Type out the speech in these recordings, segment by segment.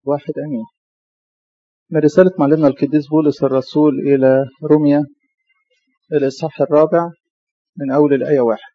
واحد أمين من رسالة معلمنا القديس بولس الرسول إلى روميا الإصحاح الرابع من أول الآية واحد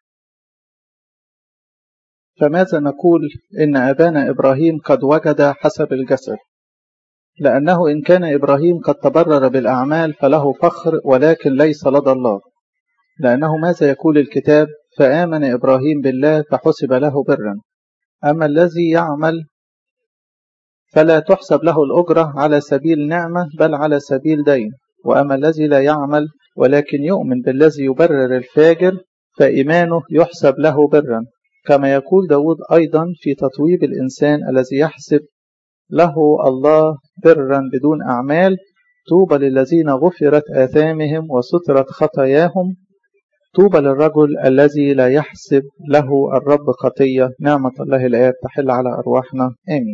فماذا نقول إن أبانا إبراهيم قد وجد حسب الجسد لأنه إن كان إبراهيم قد تبرر بالأعمال فله فخر ولكن ليس لدى الله لأنه ماذا يقول الكتاب فآمن إبراهيم بالله فحسب له برا أما الذي يعمل فلا تحسب له الأجرة على سبيل نعمة بل على سبيل دين وأما الذي لا يعمل ولكن يؤمن بالذي يبرر الفاجر فإيمانه يحسب له برا كما يقول داود أيضا في تطويب الإنسان الذي يحسب له الله برا بدون أعمال طوبى للذين غفرت آثامهم وسترت خطاياهم طوبى للرجل الذي لا يحسب له الرب خطية نعمة الله الآب تحل على أرواحنا آمين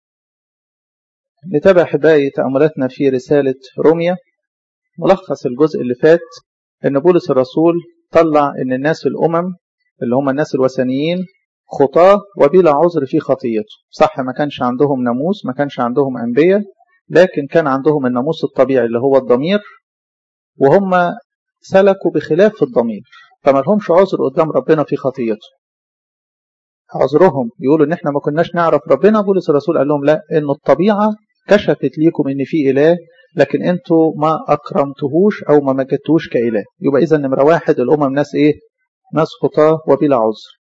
نتابع أحبائي تأملاتنا في رسالة روميا ملخص الجزء اللي فات أن بولس الرسول طلع أن الناس الأمم اللي هم الناس الوثنيين خطاة وبلا عذر في خطيته صح ما كانش عندهم ناموس ما كانش عندهم أنبياء لكن كان عندهم الناموس الطبيعي اللي هو الضمير وهم سلكوا بخلاف الضمير فما لهمش عذر قدام ربنا في خطيته عذرهم يقولوا ان احنا ما كناش نعرف ربنا بولس الرسول قال لهم لا ان الطبيعه كشفت ليكم ان في اله لكن انتوا ما اكرمتهوش او ما مجدتوش كاله يبقى اذا نمره واحد الامم ناس ايه ناس خطاه وبلا عذر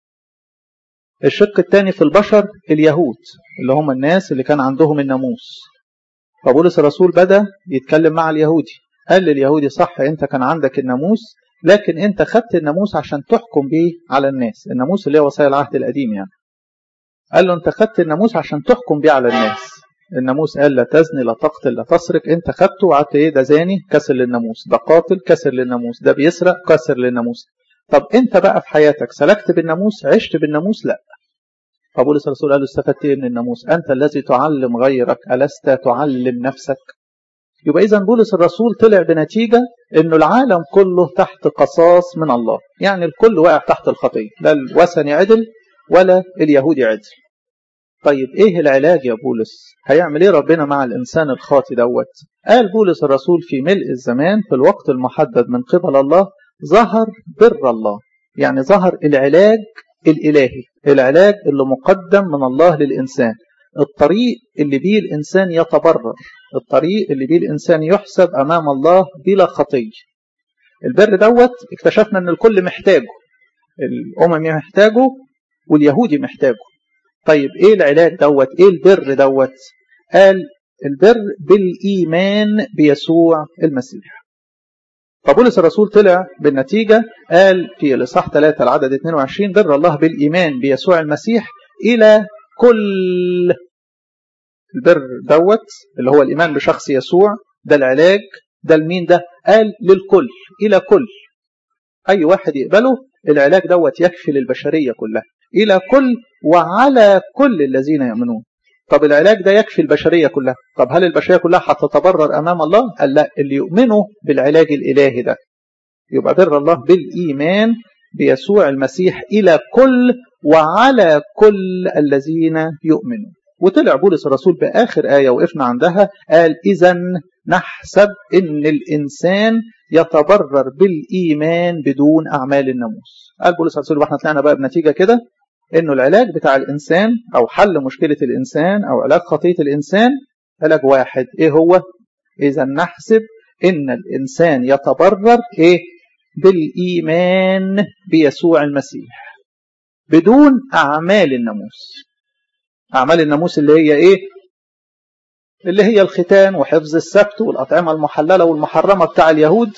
الشق الثاني في البشر اليهود اللي هم الناس اللي كان عندهم الناموس فبولس الرسول بدا يتكلم مع اليهودي قال لليهودي صح انت كان عندك الناموس لكن انت خدت الناموس عشان تحكم بيه على الناس الناموس اللي هو وصايا العهد القديم يعني قال له انت خدت الناموس عشان تحكم بيه على الناس الناموس قال لا تزني لا تقتل لا تسرق انت خدته وقعدت ايه ده زاني كسر للناموس ده قاتل كسر للناموس ده بيسرق كسر للناموس طب انت بقى في حياتك سلكت بالناموس عشت بالناموس لا فبولس الرسول قال له استفدت ايه من الناموس انت الذي تعلم غيرك الست تعلم نفسك يبقى اذا بولس الرسول طلع بنتيجه انه العالم كله تحت قصاص من الله يعني الكل واقع تحت الخطيه لا الوثني عدل ولا اليهودي عدل طيب ايه العلاج يا بولس هيعمل ايه ربنا مع الانسان الخاطي دوت قال بولس الرسول في ملء الزمان في الوقت المحدد من قبل الله ظهر بر الله يعني ظهر العلاج الالهي العلاج اللي مقدم من الله للانسان الطريق اللي بيه الانسان يتبرر الطريق اللي بيه الانسان يحسب امام الله بلا خطيه البر دوت اكتشفنا ان الكل محتاجه الامم محتاجه واليهودي محتاجه طيب ايه العلاج دوت ايه البر دوت قال البر بالايمان بيسوع المسيح فبولس الرسول طلع بالنتيجه قال في الاصحاح 3 العدد 22 بر الله بالايمان بيسوع المسيح الى كل البر دوت اللي هو الايمان بشخص يسوع ده العلاج ده لمين ده قال للكل الى كل اي واحد يقبله العلاج دوت يكفي للبشريه كلها الى كل وعلى كل الذين يؤمنون طب العلاج ده يكفي البشريه كلها طب هل البشريه كلها هتتبرر امام الله قال لا اللي يؤمنوا بالعلاج الالهي ده يبقى بر الله بالايمان بيسوع المسيح الى كل وعلى كل الذين يؤمنون وطلع بولس الرسول باخر ايه وقفنا عندها قال اذا نحسب ان الانسان يتبرر بالايمان بدون اعمال الناموس قال بولس الرسول واحنا طلعنا بقى بنتيجه كده انه العلاج بتاع الانسان او حل مشكله الانسان او علاج خطيه الانسان علاج واحد ايه هو اذا نحسب ان الانسان يتبرر ايه بالايمان بيسوع المسيح بدون اعمال الناموس اعمال الناموس اللي هي ايه اللي هي الختان وحفظ السبت والاطعمه المحلله والمحرمه بتاع اليهود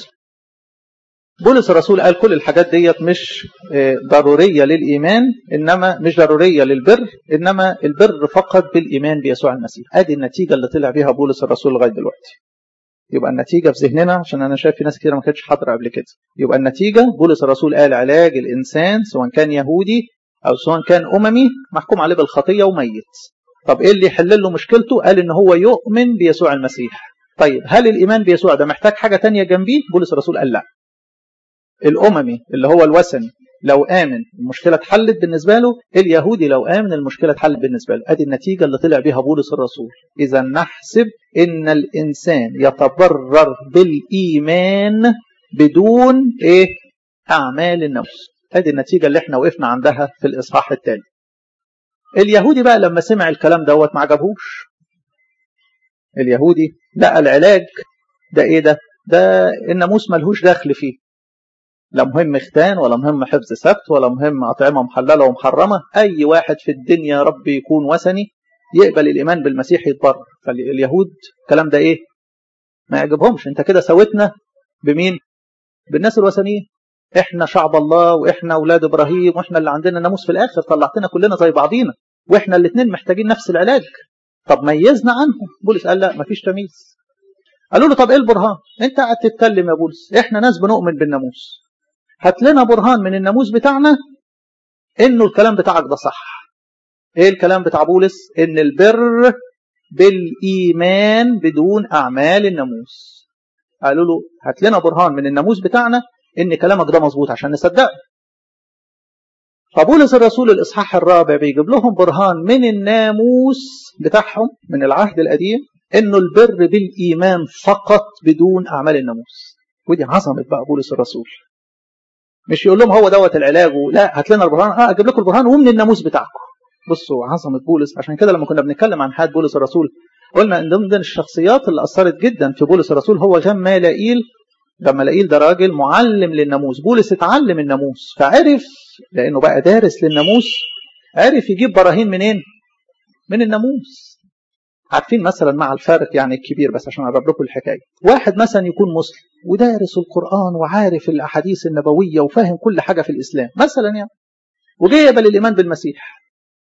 بولس الرسول قال كل الحاجات ديت مش ضروريه للايمان انما مش ضروريه للبر انما البر فقط بالايمان بيسوع المسيح ادي النتيجه اللي طلع بيها بولس الرسول لغايه دلوقتي يبقى النتيجه في ذهننا عشان انا شايف في ناس كتير ما كانتش حاضره قبل كده يبقى النتيجه بولس الرسول قال علاج الانسان سواء كان يهودي او سواء كان اممي محكوم عليه بالخطيه وميت طب ايه اللي يحل له مشكلته قال ان هو يؤمن بيسوع المسيح طيب هل الايمان بيسوع ده محتاج حاجه تانية جنبيه بولس الرسول قال لا الاممي اللي هو الوثني لو آمن المشكلة اتحلت بالنسبة له اليهودي لو آمن المشكلة اتحلت بالنسبة له ادي النتيجة اللي طلع بها بولس الرسول إذا نحسب إن الإنسان يتبرر بالإيمان بدون إيه أعمال النفس ادي النتيجة اللي احنا وقفنا عندها في الإصحاح الثاني اليهودي بقى لما سمع الكلام دوت ما عجبهوش اليهودي لقى العلاج ده ايه ده ده الناموس ملهوش دخل فيه لا مهم ختان ولا مهم حفظ سبت ولا مهم أطعمة محللة ومحرمة أي واحد في الدنيا يا رب يكون وثني يقبل الإيمان بالمسيح يتبرر فاليهود الكلام ده إيه ما يعجبهمش أنت كده سويتنا بمين بالناس الوثنيين احنا شعب الله واحنا اولاد ابراهيم واحنا اللي عندنا ناموس في الاخر طلعتنا كلنا زي بعضينا واحنا الاثنين محتاجين نفس العلاج طب ميزنا عنهم بولس قال لا مفيش تمييز قالوا له طب ايه البرهان انت قاعد تتكلم يا بولس احنا ناس بنؤمن بالناموس هات لنا برهان من الناموس بتاعنا انه الكلام بتاعك ده صح ايه الكلام بتاع بولس ان البر بالايمان بدون اعمال الناموس قالوا له هات لنا برهان من الناموس بتاعنا ان كلامك ده مظبوط عشان نصدقه فبولس الرسول الاصحاح الرابع بيجيب لهم برهان من الناموس بتاعهم من العهد القديم انه البر بالايمان فقط بدون اعمال الناموس ودي عظمه بقى بولس الرسول مش يقول لهم هو دوت العلاج لا هات لنا البرهان اه اجيب لكم البرهان ومن الناموس بتاعكم بصوا عظمه بولس عشان كده لما كنا بنتكلم عن حياه بولس الرسول قلنا ان ضمن الشخصيات اللي اثرت جدا في بولس الرسول هو غمالائيل غمالائيل ده راجل معلم للناموس بولس اتعلم الناموس فعرف لانه بقى دارس للناموس عرف يجيب براهين منين من الناموس عارفين مثلا مع الفارق يعني الكبير بس عشان اقرب لكم الحكايه واحد مثلا يكون مسلم ودارس القران وعارف الاحاديث النبويه وفاهم كل حاجه في الاسلام مثلا يعني وجه يقبل الايمان بالمسيح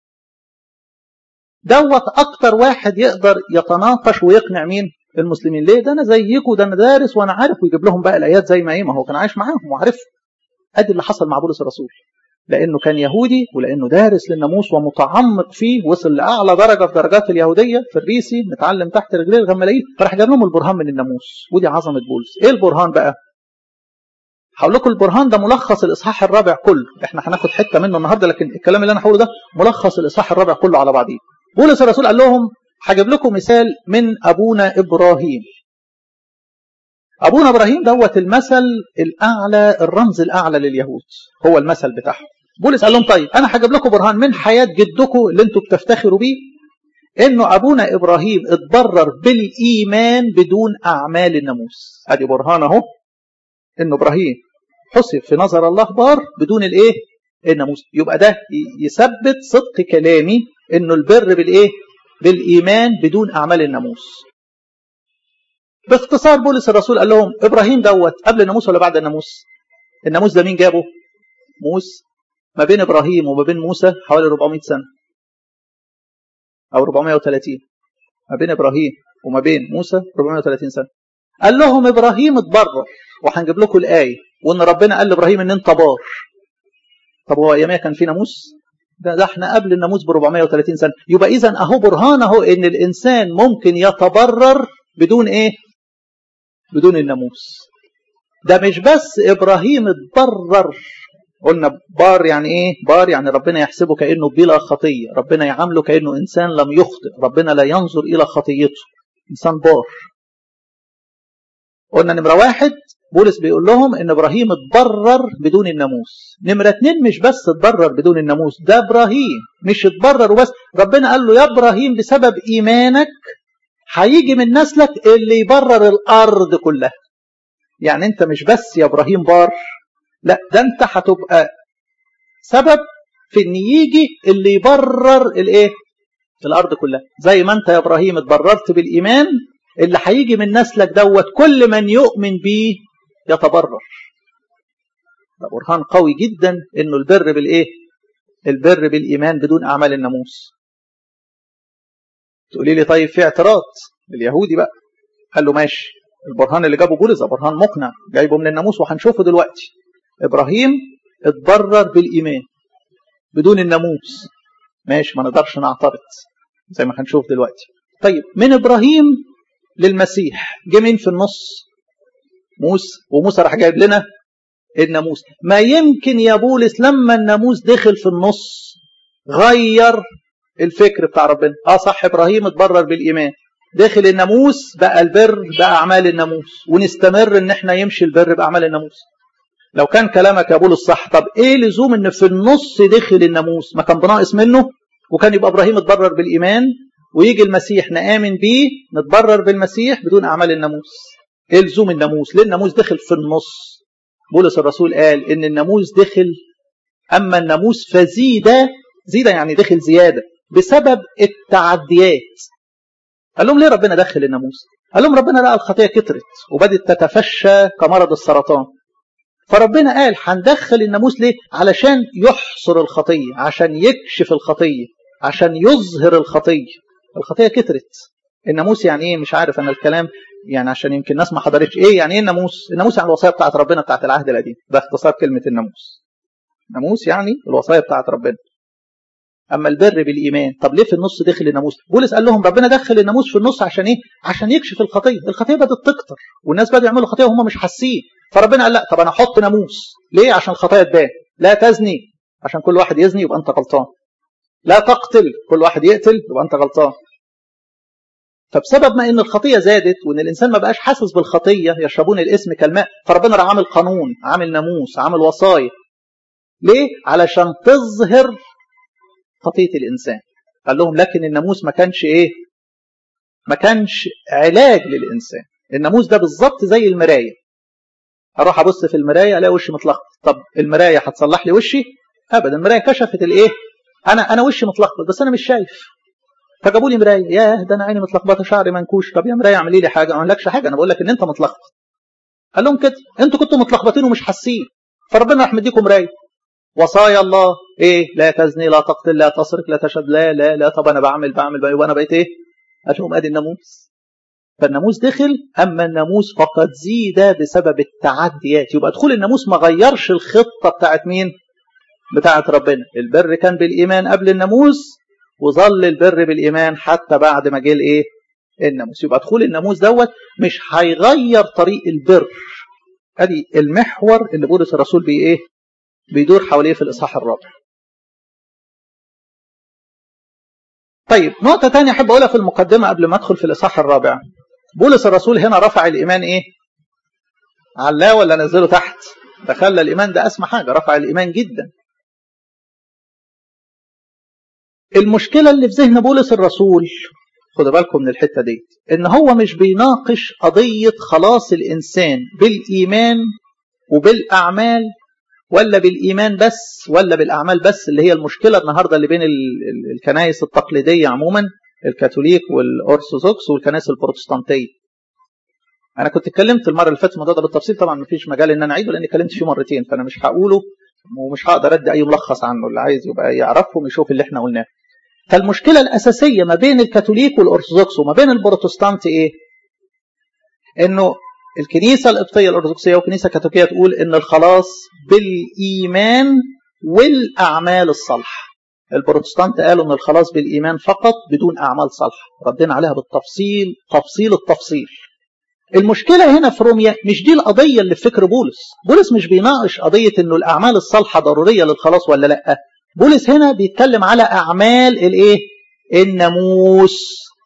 دوت اكتر واحد يقدر يتناقش ويقنع مين المسلمين ليه ده انا زيكم ده انا دارس وانا عارف ويجيب لهم بقى الايات زي ما ايه ما هو كان عايش معاهم وعارف ادي اللي حصل مع بولس الرسول لانه كان يهودي ولانه دارس للناموس ومتعمق فيه وصل لاعلى درجه في درجات اليهوديه في الريسي متعلم تحت رجليه الغمالين فراح جاب لهم البرهان من الناموس ودي عظمه بولس ايه البرهان بقى هقول لكم البرهان ده ملخص الاصحاح الرابع كله احنا هناخد حته منه النهارده لكن الكلام اللي انا هقوله ده ملخص الاصحاح الرابع كله على بعضيه بولس الرسول قال لهم هجيب لكم مثال من ابونا ابراهيم ابونا ابراهيم دوت المثل الاعلى الرمز الاعلى لليهود هو المثل بتاعهم بولس قال لهم طيب انا هجيب لكم برهان من حياه جدكم اللي انتم بتفتخروا بيه انه ابونا ابراهيم اتضرر بالايمان بدون اعمال الناموس ادي برهان اهو ان ابراهيم حسب في نظر الله بار بدون الايه الناموس يبقى ده يثبت صدق كلامي انه البر بالايه بالايمان بدون اعمال الناموس باختصار بولس الرسول قال لهم ابراهيم دوت قبل الناموس ولا بعد الناموس الناموس ده مين جابه موسى ما بين ابراهيم وما بين موسى حوالي 400 سنه او 430 ما بين ابراهيم وما بين موسى 430 سنه قال لهم ابراهيم اتبرر وهنجيب لكم الايه وان ربنا قال لابراهيم ان انت بار طب هو ايامها كان في ناموس ده, ده احنا قبل الناموس ب 430 سنه يبقى اذا اهو برهان اهو ان الانسان ممكن يتبرر بدون ايه بدون الناموس ده مش بس ابراهيم اتبرر قلنا بار يعني ايه بار يعني ربنا يحسبه كانه بلا خطيه ربنا يعامله كانه انسان لم يخطئ ربنا لا ينظر الى خطيته انسان بار قلنا نمره واحد بولس بيقول لهم ان ابراهيم اتبرر بدون الناموس نمره اتنين مش بس اتبرر بدون الناموس ده ابراهيم مش اتبرر وبس ربنا قال له يا ابراهيم بسبب ايمانك هيجي من نسلك اللي يبرر الارض كلها يعني انت مش بس يا ابراهيم بار لا ده انت هتبقى سبب في ان يجي اللي يبرر الايه الارض كلها زي ما انت يا ابراهيم اتبررت بالايمان اللي هيجي من نسلك دوت كل من يؤمن بيه يتبرر ده برهان قوي جدا انه البر بالايه البر بالايمان بدون اعمال الناموس تقولي لي طيب في اعتراض اليهودي بقى قال له ماشي البرهان اللي جابه بولس ده برهان مقنع جايبه من الناموس وهنشوفه دلوقتي ابراهيم اتبرر بالايمان بدون الناموس ماشي ما نقدرش نعترض زي ما هنشوف دلوقتي طيب من ابراهيم للمسيح جه مين في النص موسى وموسى راح جايب لنا الناموس ما يمكن يا بولس لما الناموس دخل في النص غير الفكر بتاع ربنا اه صح ابراهيم اتبرر بالايمان داخل الناموس بقى البر بقى اعمال الناموس ونستمر ان احنا يمشي البر باعمال الناموس لو كان كلامك يا بولس صح طب ايه لزوم ان في النص دخل الناموس ما كان بناقص منه وكان يبقى ابراهيم اتبرر بالايمان ويجي المسيح نآمن بيه نتبرر بالمسيح بدون اعمال الناموس ايه لزوم الناموس ليه الناموس دخل في النص بولس الرسول قال ان الناموس دخل اما الناموس فزيد زيد يعني دخل زياده بسبب التعديات قال لهم ليه ربنا دخل الناموس قال لهم ربنا لقى الخطيه كترت وبدت تتفشى كمرض السرطان فربنا قال هندخل الناموس ليه علشان يحصر الخطيه عشان يكشف الخطيه عشان يظهر الخطيه الخطيه كترت الناموس يعني ايه مش عارف انا الكلام يعني عشان يمكن الناس ما حضرتش ايه يعني ايه الناموس الناموس يعني الوصايا بتاعت ربنا بتاعت العهد القديم ده اختصار كلمه الناموس ناموس يعني الوصايا بتاعت ربنا اما البر بالايمان طب ليه في النص دخل الناموس بولس قال لهم ربنا دخل الناموس في النص عشان ايه عشان يكشف الخطيه الخطيه بدات تكتر والناس بدأوا يعملوا خطيه وهم مش حاسين فربنا قال لا طب انا احط ناموس ليه عشان الخطايا تبان لا تزني عشان كل واحد يزني يبقى انت غلطان لا تقتل كل واحد يقتل يبقى انت غلطان فبسبب ما ان الخطيه زادت وان الانسان ما بقاش حاسس بالخطيه يشربون الاسم كالماء فربنا راح عامل قانون عامل ناموس عامل وصايا ليه علشان تظهر خطيه الانسان قال لهم لكن الناموس ما كانش ايه ما كانش علاج للانسان الناموس ده بالظبط زي المرايه اروح ابص في المرايه الاقي وشي متلخبط طب المرايه هتصلح لي وشي ابدا المرايه كشفت الايه انا انا وشي متلخبط بس انا مش شايف فجابوا لي مرايه ياه ده انا عيني متلخبطه شعري منكوش طب يا مرايه اعملي لي حاجه ما اعملكش حاجه انا بقول لك ان انت متلخبط قال لهم كده انتوا كنتوا متلخبطين ومش حاسين فربنا راح مديكم مرايه وصايا الله ايه لا تزني لا تقتل لا تسرق لا تشهد لا لا لا طب انا بعمل بعمل بعمل وانا بقيت ايه قال لهم ادي الناموس فالناموس دخل اما الناموس فقد زيد بسبب التعديات يبقى دخول الناموس ما غيرش الخطه بتاعت مين بتاعت ربنا البر كان بالايمان قبل الناموس وظل البر بالايمان حتى بعد ما جه الايه الناموس يبقى دخول الناموس دوت مش هيغير طريق البر ادي المحور اللي بولس الرسول بي ايه بيدور حواليه في الاصحاح الرابع طيب نقطة تانية أحب أقولها في المقدمة قبل ما أدخل في الإصحاح الرابع بولس الرسول هنا رفع الإيمان إيه؟ علاه ولا نزله تحت؟ تخلى الإيمان ده أسمى حاجة رفع الإيمان جدا المشكلة اللي في ذهن بولس الرسول خدوا بالكم من الحتة دي إن هو مش بيناقش قضية خلاص الإنسان بالإيمان وبالأعمال ولا بالإيمان بس ولا بالأعمال بس اللي هي المشكلة النهاردة اللي بين الكنائس التقليدية عموما الكاثوليك والأرثوذكس والكنائس البروتستانتية أنا كنت اتكلمت المرة اللي فاتت الموضوع ده بالتفصيل طبعا مفيش مجال إن أنا أعيده لأني اتكلمت فيه مرتين فأنا مش هقوله ومش هقدر أدي أي ملخص عنه اللي عايز يبقى يعرفهم يشوف اللي احنا قلناه فالمشكلة الأساسية ما بين الكاثوليك والأرثوذكس وما بين البروتستانت إيه؟ إنه الكنيسة القبطية الأرثوذكسية والكنيسة الكاثوليكية تقول إن الخلاص بالإيمان والأعمال الصالحة. البروتستانت قالوا إن الخلاص بالإيمان فقط بدون أعمال صالحة. ردينا عليها بالتفصيل تفصيل التفصيل. المشكلة هنا في روميا مش دي القضية اللي في فكر بولس. بولس مش بيناقش قضية إنه الأعمال الصالحة ضرورية للخلاص ولا لأ. بولس هنا بيتكلم على أعمال الإيه؟ الناموس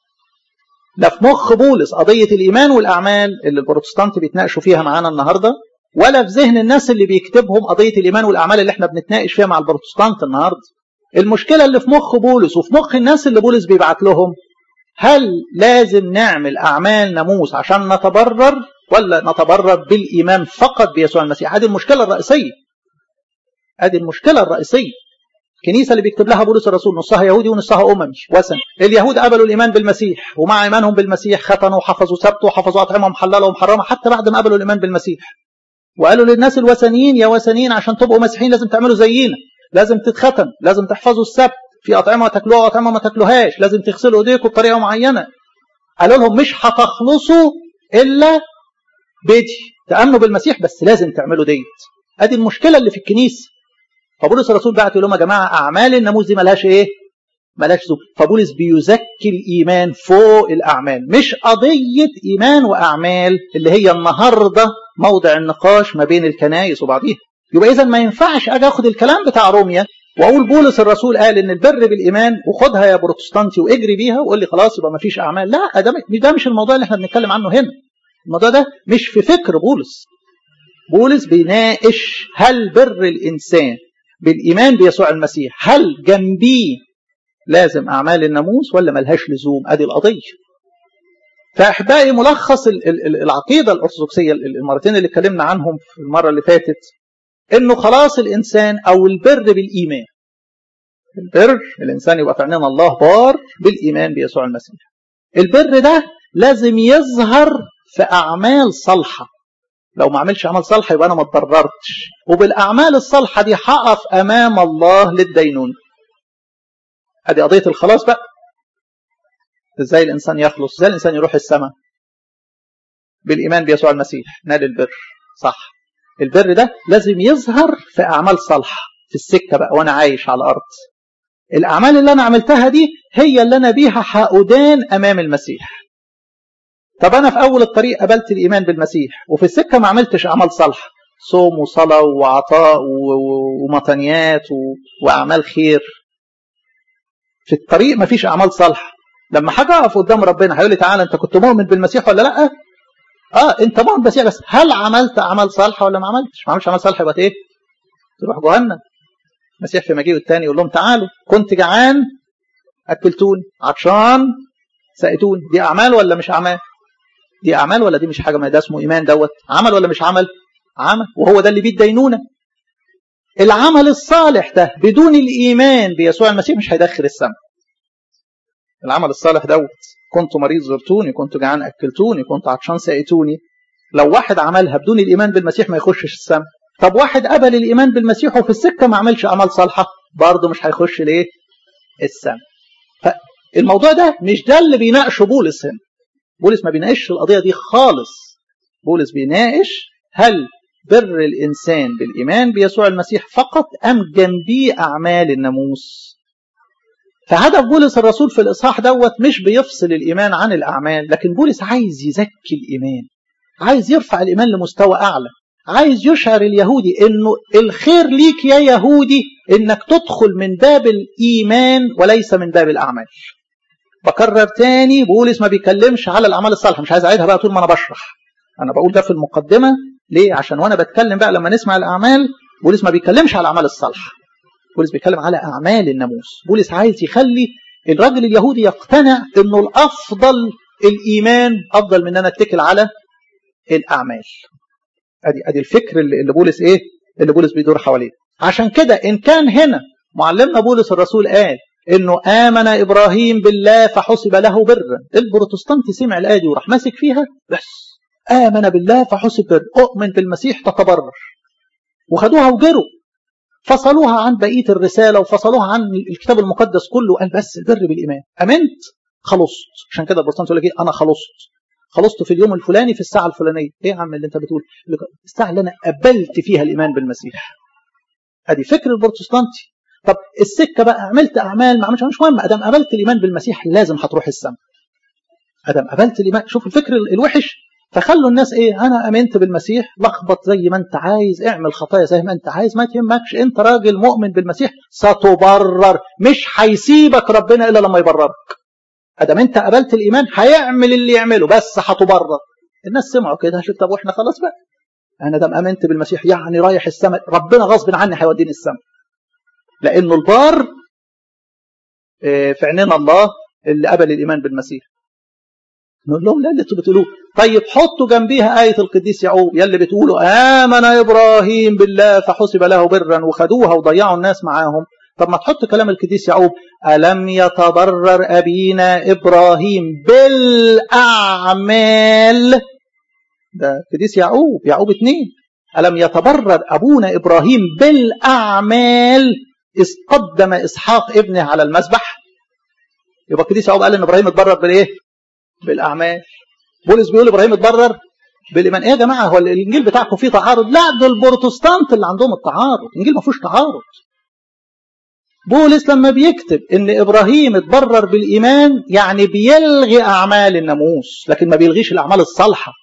لا في مخ بولس قضية الإيمان والأعمال اللي البروتستانت بيتناقشوا فيها معانا النهاردة ولا في ذهن الناس اللي بيكتبهم قضية الإيمان والأعمال اللي احنا بنتناقش فيها مع البروتستانت النهاردة المشكلة اللي في مخ بولس وفي مخ الناس اللي بولس بيبعت لهم هل لازم نعمل أعمال ناموس عشان نتبرر ولا نتبرر بالإيمان فقط بيسوع المسيح هذه المشكلة الرئيسية هذه المشكلة الرئيسية الكنيسه اللي بيكتب لها بولس الرسول نصها يهودي ونصها اممي وثني اليهود قبلوا الايمان بالمسيح ومع ايمانهم بالمسيح ختنوا وحفظوا سبت وحفظوا اطعمه محلله ومحرمه حتى بعد ما قبلوا الايمان بالمسيح وقالوا للناس الوثنيين يا وثنيين عشان تبقوا مسيحيين لازم تعملوا زينا لازم تتختن لازم تحفظوا السبت في اطعمه تاكلوها واطعمه ما تاكلوهاش لازم تغسلوا ايديكم بطريقه معينه قالوا لهم مش هتخلصوا الا بدي تامنوا بالمسيح بس لازم تعملوا ديت ادي المشكله اللي في الكنيسه فبولس الرسول بعت لهم يا جماعه اعمال الناموس دي ملهاش ايه؟ ملهاش ذوق فبولس بيزكي الايمان فوق الاعمال مش قضيه ايمان واعمال اللي هي النهارده موضع النقاش ما بين الكنائس وبعضيها يبقى اذا ما ينفعش اجي اخد الكلام بتاع روميا واقول بولس الرسول قال ان البر بالايمان وخدها يا بروتستانتي واجري بيها وقول لي خلاص يبقى ما فيش اعمال لا ده ده مش الموضوع اللي احنا بنتكلم عنه هنا الموضوع ده مش في فكر بولس بولس بيناقش هل بر الانسان بالايمان بيسوع المسيح هل جنبيه لازم اعمال الناموس ولا ملهاش لزوم ادي القضيه فاحبائي ملخص العقيده الارثوذكسيه المرتين اللي اتكلمنا عنهم في المره اللي فاتت انه خلاص الانسان او البر بالايمان البر الانسان يبقى في عيننا الله بار بالايمان بيسوع المسيح البر ده لازم يظهر في اعمال صالحه لو ما عملش اعمال صالحه يبقى انا ما اتضررتش وبالاعمال الصالحه دي هقف امام الله للدينون ادي قضيه الخلاص بقى ازاي الانسان يخلص ازاي الانسان يروح السماء بالايمان بيسوع المسيح نال البر صح البر ده لازم يظهر في اعمال صالحه في السكه بقى وانا عايش على الارض الاعمال اللي انا عملتها دي هي اللي انا بيها هأدان امام المسيح طب انا في اول الطريق قبلت الايمان بالمسيح وفي السكه ما عملتش اعمال صالحه صوم وصلاه وعطاء ومطنيات واعمال خير في الطريق ما فيش اعمال صالحه لما حاجه اقف قدام ربنا هيقول لي تعالى انت كنت مؤمن بالمسيح ولا لا اه انت مؤمن بالمسيح بس هل عملت اعمال صالحه ولا ما عملتش ما عملتش اعمال صالحه يبقى ايه تروح جهنم المسيح في مجيئه الثاني يقول لهم تعالوا كنت جعان اكلتوني عطشان سقيتوني دي اعمال ولا مش اعمال دي اعمال ولا دي مش حاجه ما ده اسمه ايمان دوت عمل ولا مش عمل عمل وهو ده اللي بيه الدينونه العمل الصالح ده بدون الايمان بيسوع المسيح مش هيدخل السماء العمل الصالح دوت كنت مريض زرتوني كنت جعان اكلتوني كنت عطشان سقيتوني لو واحد عملها بدون الايمان بالمسيح ما يخشش السماء طب واحد قبل الايمان بالمسيح وفي السكه ما عملش اعمال صالحه برضه مش هيخش ليه السماء فالموضوع ده مش ده اللي بيناقشه بولس هنا بولس ما بيناقش القضيه دي خالص بولس بيناقش هل بر الانسان بالايمان بيسوع المسيح فقط ام جنبيه اعمال الناموس فهدف بولس الرسول في الاصحاح دوت مش بيفصل الايمان عن الاعمال لكن بولس عايز يزكي الايمان عايز يرفع الايمان لمستوى اعلى عايز يشعر اليهودي انه الخير ليك يا يهودي انك تدخل من باب الايمان وليس من باب الاعمال بكرر تاني بولس ما بيتكلمش على الاعمال الصالحه مش عايز اعيدها بقى طول ما انا بشرح انا بقول ده في المقدمه ليه عشان وانا بتكلم بقى لما نسمع الاعمال بولس ما بيتكلمش على الاعمال الصالحه بولس بيتكلم على اعمال الناموس بولس عايز يخلي الراجل اليهودي يقتنع انه الافضل الايمان افضل من ان انا اتكل على الاعمال ادي ادي الفكر اللي بولس ايه اللي بولس بيدور حواليه عشان كده ان كان هنا معلمنا بولس الرسول قال انه امن ابراهيم بالله فحسب له برا البروتستانت سمع الايه دي وراح ماسك فيها بس امن بالله فحسب بر اؤمن بالمسيح تتبرر وخدوها وجروا فصلوها عن بقيه الرساله وفصلوها عن الكتاب المقدس كله قال بس البر بالايمان امنت خلصت عشان كده البروتستانت يقول لك ايه انا خلصت خلصت في اليوم الفلاني في الساعه الفلانيه ايه يا عم اللي انت بتقول الساعه اللي انا قبلت فيها الايمان بالمسيح ادي فكر البروتستانتي طب السكه بقى عملت اعمال ما عملتش مش مهم ادام قبلت الايمان بالمسيح لازم هتروح السماء ادام قبلت الايمان شوف الفكر الوحش فخلوا الناس ايه انا امنت بالمسيح لخبط زي ما انت عايز اعمل خطايا زي ما انت عايز ما تهمكش انت راجل مؤمن بالمسيح ستبرر مش هيسيبك ربنا الا لما يبررك ادام انت قبلت الايمان هيعمل اللي يعمله بس هتبرر الناس سمعوا كده شوف طب واحنا خلاص بقى انا دام امنت بالمسيح يعني رايح السماء ربنا غصب عني هيوديني السماء لانه البار في عيننا الله اللي قبل الايمان بالمسيح نقول لهم لا اللي انتوا بتقولوه طيب حطوا جنبيها آية القديس يعقوب يلي بتقولوا آمن إبراهيم بالله فحسب له برا وخدوها وضيعوا الناس معاهم طب ما تحط كلام القديس يعقوب ألم يتضرر أبينا إبراهيم بالأعمال ده القديس يعقوب يعقوب اتنين ألم يتبرر أبونا إبراهيم بالأعمال إذ قدم إسحاق ابنه على المذبح يبقى القديس يعقوب قال إن إبراهيم اتبرر بالإيه؟ بالأعمال بولس بيقول إبراهيم اتبرر بالإيمان إيه يا جماعة هو الإنجيل بتاعكم فيه تعارض؟ لا ده البروتستانت اللي عندهم التعارض الإنجيل ما فيهوش تعارض بولس لما بيكتب ان ابراهيم اتبرر بالايمان يعني بيلغي اعمال الناموس لكن ما بيلغيش الاعمال الصالحه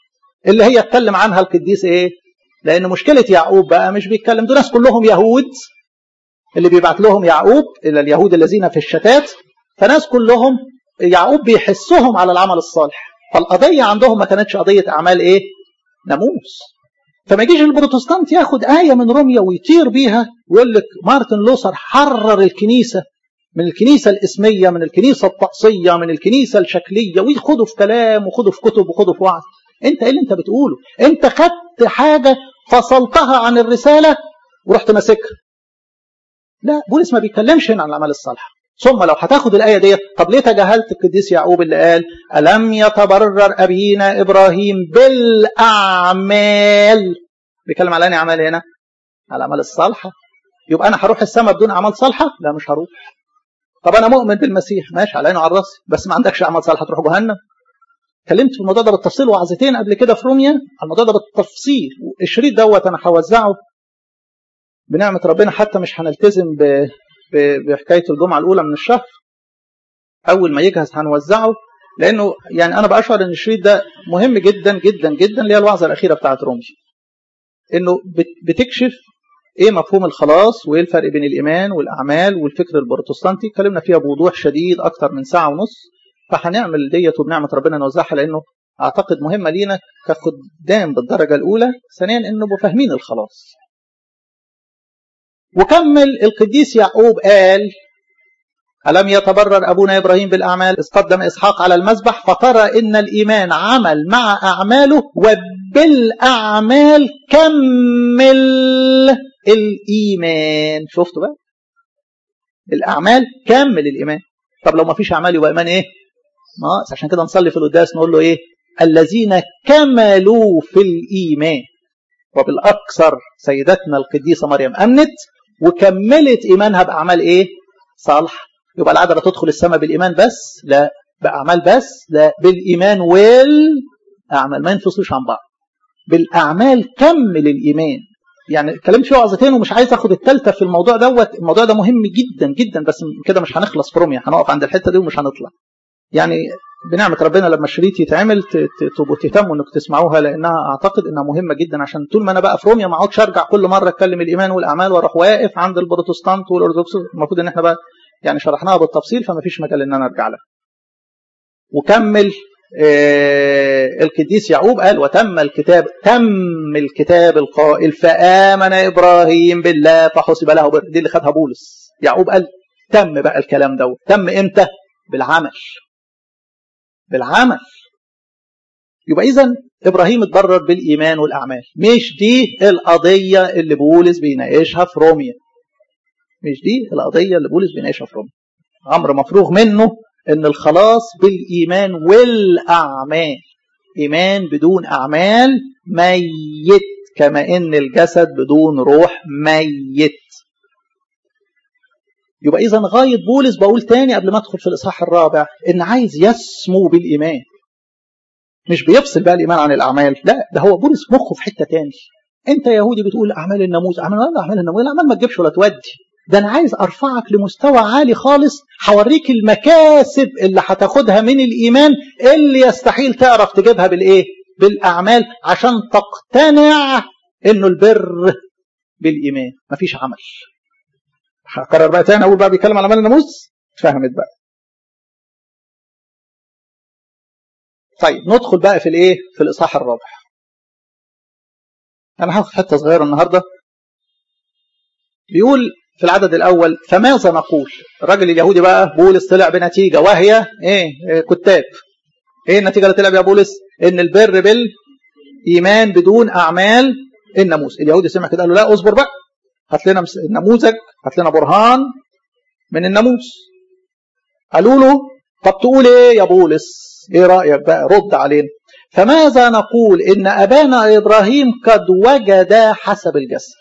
اللي هي اتكلم عنها القديس ايه لان مشكله يعقوب بقى مش بيتكلم دول ناس كلهم يهود اللي بيبعت لهم يعقوب الى اليهود الذين في الشتات فناس كلهم يعقوب بيحسهم على العمل الصالح فالقضيه عندهم ما كانتش قضيه اعمال ايه ناموس فما يجيش البروتستانت ياخد آية من روميا ويطير بيها ويقول لك مارتن لوثر حرر الكنيسة من الكنيسة الإسمية من الكنيسة الطقسية من الكنيسة الشكلية ويخدوا في كلام وخدوا في كتب وخدوا في وعظ انت ايه اللي انت بتقوله انت خدت حاجة فصلتها عن الرسالة ورحت ماسكها لا بولس ما بيتكلمش هنا عن الأعمال الصالحة ثم لو هتاخد الآية دي طب ليه تجاهلت القديس يعقوب اللي قال ألم يتبرر أبينا إبراهيم بالأعمال بيتكلم على أنهي أعمال هنا على الأعمال الصالحة يبقى أنا هروح السماء بدون أعمال صالحة لا مش هروح طب أنا مؤمن بالمسيح ماشي على عيني وعلى راسي بس ما عندكش أعمال صالحة تروح جهنم اتكلمت في الموضوع ده بالتفصيل وعظتين قبل كده في روميا على الموضوع ده بالتفصيل الشريط دوت انا هوزعه بنعمه ربنا حتى مش هنلتزم ب... بحكايه الجمعه الاولى من الشهر اول ما يجهز هنوزعه لانه يعني انا بشعر ان الشريط ده مهم جدا جدا جدا اللي هي الوعظه الاخيره بتاعت رومي انه بتكشف ايه مفهوم الخلاص وايه الفرق بين الايمان والاعمال والفكر البروتستانتي اتكلمنا فيها بوضوح شديد اكتر من ساعه ونص فهنعمل ديت وبنعمه ربنا نوزعها لانه اعتقد مهمه لينا كخدام بالدرجه الاولى ثانيا انه فاهمين الخلاص وكمل القديس يعقوب قال ألم يتبرر أبونا إبراهيم بالأعمال إذ قدم إسحاق على المذبح فترى إن الإيمان عمل مع أعماله وبالأعمال كمل الإيمان شفتوا بقى الأعمال كمل الإيمان طب لو ما فيش أعمال يبقى إيمان إيه ناقص عشان كده نصلي في القداس نقول له إيه الذين كملوا في الإيمان وبالأكثر سيدتنا القديسة مريم أمنت وكملت إيمانها بأعمال إيه صالحة يبقى العذراء تدخل السماء بالإيمان بس لا بأعمال بس لا بالإيمان والأعمال ما ينفصلوش عن بعض بالأعمال كمل الإيمان يعني اتكلمت فيه وعظتين ومش عايز اخد الثالثه في الموضوع دوت الموضوع ده مهم جدا جدا بس كده مش هنخلص في روميا هنقف عند الحته دي ومش هنطلع يعني بنعمة ربنا لما الشريط يتعمل تبقوا تهتموا انكم تسمعوها لانها اعتقد انها مهمه جدا عشان طول ما انا بقى في روميا ما اقعدش ارجع كل مره اتكلم الايمان والاعمال واروح واقف عند البروتستانت والارثوذكس المفروض ان احنا بقى يعني شرحناها بالتفصيل فما فيش مجال ان انا ارجع لها. وكمل آه القديس يعقوب قال وتم الكتاب تم الكتاب القائل فآمن إبراهيم بالله فحسب له بر دي اللي خدها بولس يعقوب قال تم بقى الكلام ده تم امتى بالعمل بالعمل يبقى اذا ابراهيم اتبرر بالايمان والاعمال مش دي القضيه اللي بولس بيناقشها في روميا مش دي القضيه اللي بولس بيناقشها في روميا امر مفروغ منه ان الخلاص بالايمان والاعمال ايمان بدون اعمال ميت كما ان الجسد بدون روح ميت يبقى اذا غايه بولس بقول تاني قبل ما ادخل في الاصحاح الرابع ان عايز يسمو بالايمان مش بيفصل بقى الايمان عن الاعمال لا ده هو بولس مخه في حته تاني انت يهودي بتقول اعمال الناموس اعمال ولا اعمال الناموس الاعمال ما تجيبش ولا تودي ده انا عايز ارفعك لمستوى عالي خالص هوريك المكاسب اللي هتاخدها من الايمان اللي يستحيل تعرف تجيبها بالايه بالاعمال عشان تقتنع انه البر بالايمان مفيش عمل هكرر بقى تاني اقول بقى بيتكلم على اعمال الناموس فهمت بقى طيب ندخل بقى في الايه في الاصحاح الرابع انا هاخد حته صغيره النهارده بيقول في العدد الاول فماذا نقول الراجل اليهودي بقى بولس طلع بنتيجه وهي ايه, إيه كتاب ايه النتيجه اللي طلع بيها بولس ان البر بالايمان بدون اعمال الناموس اليهودي سمع كده قال له لا اصبر بقى هات لنا نموذج هات لنا برهان من الناموس قالوا له طب تقول ايه يا بولس ايه رايك بقى رد علينا فماذا نقول ان ابانا ابراهيم قد وجد حسب الجسد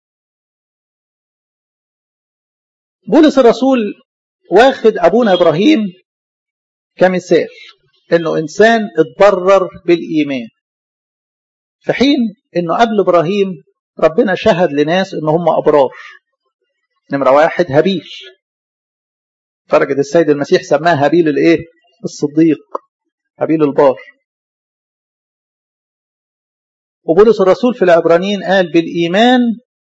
بولس الرسول واخد ابونا ابراهيم كمثال انه انسان اتبرر بالايمان في حين انه قبل ابراهيم ربنا شهد لناس ان هم ابرار نمره واحد هابيل فرجت السيد المسيح سماها هابيل الايه الصديق هابيل البار وبولس الرسول في العبرانيين قال بالإيمان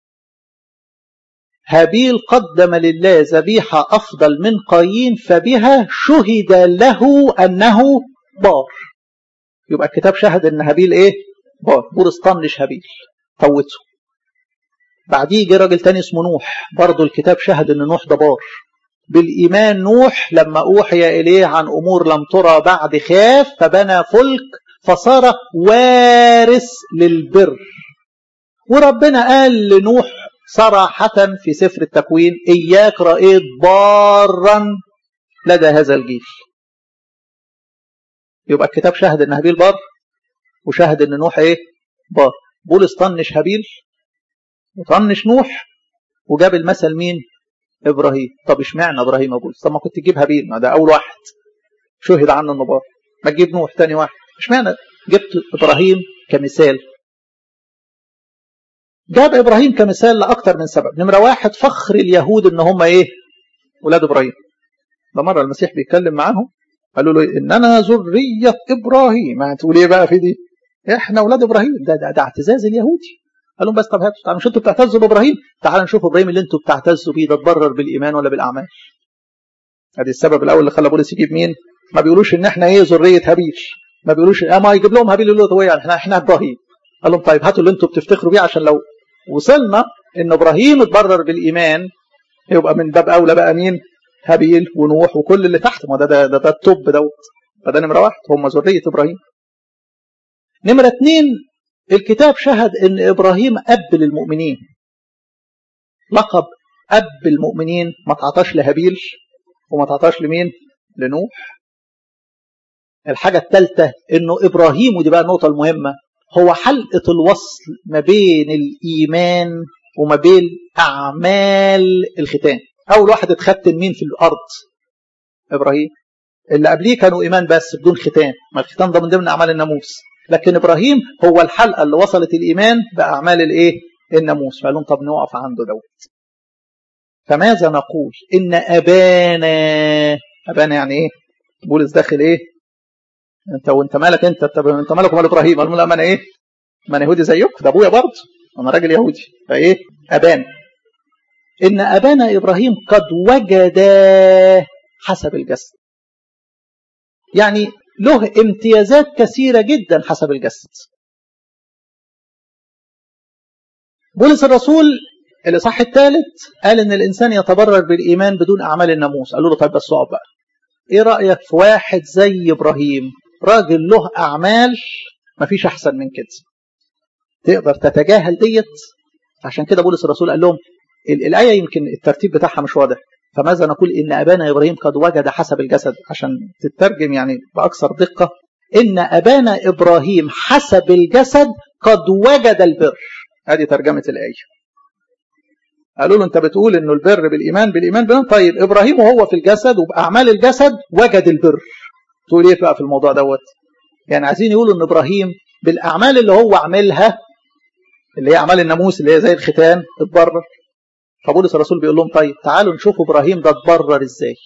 هابيل قدم لله ذبيحة أفضل من قايين فبها شهد له أنه بار يبقى الكتاب شهد أن هابيل إيه بار بولس طنش هابيل فوته بعديه جه راجل تاني اسمه نوح برضه الكتاب شهد أن نوح ده بار بالإيمان نوح لما أوحي إليه عن أمور لم ترى بعد خاف فبنى فلك فصار وارث للبر وربنا قال لنوح صراحة في سفر التكوين إياك رأيت بارا لدى هذا الجيل يبقى الكتاب شهد ان هابيل بار وشهد ان نوح ايه بار بولس طنش هابيل وطنش نوح وجاب المثل مين ابراهيم طب اشمعنى ابراهيم يا بولس طب ما كنت تجيب هابيل ما ده اول واحد شهد عنه انه بار ما تجيب نوح تاني واحد اشمعنى جبت ابراهيم كمثال جاب ابراهيم كمثال لاكثر من سبب نمره واحد فخر اليهود ان هم ايه ولاد ابراهيم ده مره المسيح بيتكلم معاهم قالوا له اننا ذريه ابراهيم هتقول ايه بقى في دي احنا ولاد ابراهيم ده ده, ده اعتزاز اليهودي قال لهم بس طب هاتوا مش انتوا بتعتزوا بابراهيم تعالوا نشوف ابراهيم اللي انتوا بتعتزوا بيه ده اتبرر بالايمان ولا بالاعمال ادي السبب الاول اللي خلى بولس يجيب مين ما بيقولوش ان احنا ايه ذريه هابيل ما بيقولوش ما يجيب لهم هابيل يقولوا له يعني احنا احنا ابراهيم قال لهم طيب هاتوا اللي انتوا بتفتخروا بيه عشان لو وصلنا ان ابراهيم اتبرر بالايمان يبقى من باب اولى بقى مين هابيل ونوح وكل اللي تحت ما ده ده ده, ده التوب دوت فده نمره واحد هم ذريه ابراهيم نمره اثنين الكتاب شهد ان ابراهيم اب للمؤمنين لقب اب المؤمنين ما تعطاش لهابيل وما تعطاش لمين لنوح الحاجه الثالثه انه ابراهيم ودي بقى النقطه المهمه هو حلقة الوصل ما بين الإيمان وما بين أعمال الختان أول واحد اتختن مين في الأرض إبراهيم اللي قبليه كانوا إيمان بس بدون ختان ما الختان ده من ضمن أعمال الناموس لكن إبراهيم هو الحلقة اللي وصلت الإيمان بأعمال الإيه الناموس فقال لهم طب نقف عنده دوت فماذا نقول إن أبانا أبانا يعني إيه بولس داخل إيه انت وانت مالك انت انت مالك ومال ابراهيم قال لا ما انا ايه ما انا يهودي زيك ده ابويا برضه انا راجل يهودي فايه ابان ان ابانا ابراهيم قد وجد حسب الجسد يعني له امتيازات كثيره جدا حسب الجسد بولس الرسول الاصحاح الثالث قال ان الانسان يتبرر بالايمان بدون اعمال الناموس قالوا له طيب بس اقعد بقى ايه رايك في واحد زي ابراهيم راجل له أعمال مفيش أحسن من كده تقدر تتجاهل ديت عشان كده بولس الرسول قال لهم الآية يمكن الترتيب بتاعها مش واضح فماذا نقول إن أبانا إبراهيم قد وجد حسب الجسد عشان تترجم يعني بأكثر دقة إن أبانا إبراهيم حسب الجسد قد وجد البر هذه ترجمة الآية قالوا له أنت بتقول إنه البر بالإيمان بالإيمان بالإيمان طيب إبراهيم وهو في الجسد وبأعمال الجسد وجد البر تقول ايه بقى في الموضوع دوت يعني عايزين يقولوا ان ابراهيم بالاعمال اللي هو عملها اللي هي اعمال الناموس اللي هي زي الختان اتبرر فبولس الرسول بيقول لهم طيب تعالوا نشوف ابراهيم ده اتبرر ازاي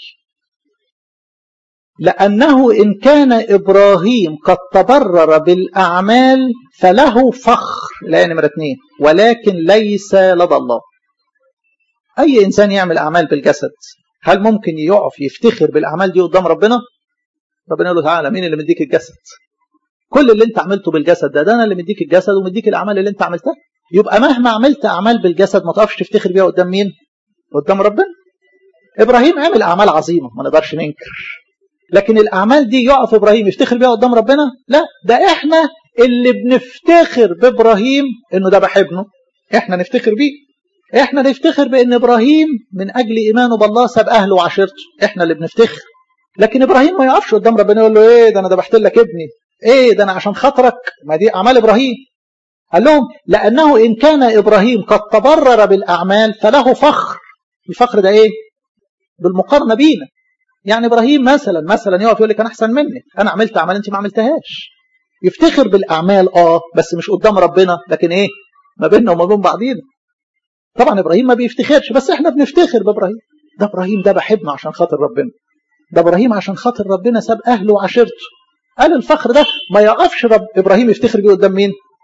لانه ان كان ابراهيم قد تبرر بالاعمال فله فخر لا نمره اثنين ولكن ليس لدى الله اي انسان يعمل اعمال بالجسد هل ممكن يقف يفتخر بالاعمال دي قدام ربنا ربنا يقول له تعالى مين اللي مديك الجسد كل اللي انت عملته بالجسد ده ده انا اللي مديك الجسد ومديك الاعمال اللي انت عملتها يبقى مهما عملت اعمال بالجسد ما تقفش تفتخر بيها قدام مين قدام ربنا ابراهيم عمل اعمال عظيمه ما نقدرش ننكر لكن الاعمال دي يقف ابراهيم يفتخر بيها قدام ربنا لا ده احنا اللي بنفتخر بابراهيم انه ده بحبنه احنا نفتخر بيه احنا نفتخر بان ابراهيم من اجل ايمانه بالله ساب اهله وعشيرته احنا اللي بنفتخر لكن ابراهيم ما يقفش قدام ربنا يقول له ايه ده انا ذبحت لك ابني ايه ده انا عشان خاطرك ما دي اعمال ابراهيم قال لهم لانه ان كان ابراهيم قد تبرر بالاعمال فله فخر الفخر ده ايه بالمقارنه بينا يعني ابراهيم مثلا مثلا يقف يقول لك انا احسن منك انا عملت اعمال انت ما عملتهاش يفتخر بالاعمال اه بس مش قدام ربنا لكن ايه ما بيننا وما بين بعضينا طبعا ابراهيم ما بيفتخرش بس احنا بنفتخر بابراهيم ده ابراهيم ده بحبنا عشان خاطر ربنا ده ابراهيم عشان خاطر ربنا ساب اهله وعشيرته قال الفخر ده ما يقفش رب ابراهيم يفتخر بيه قدام مين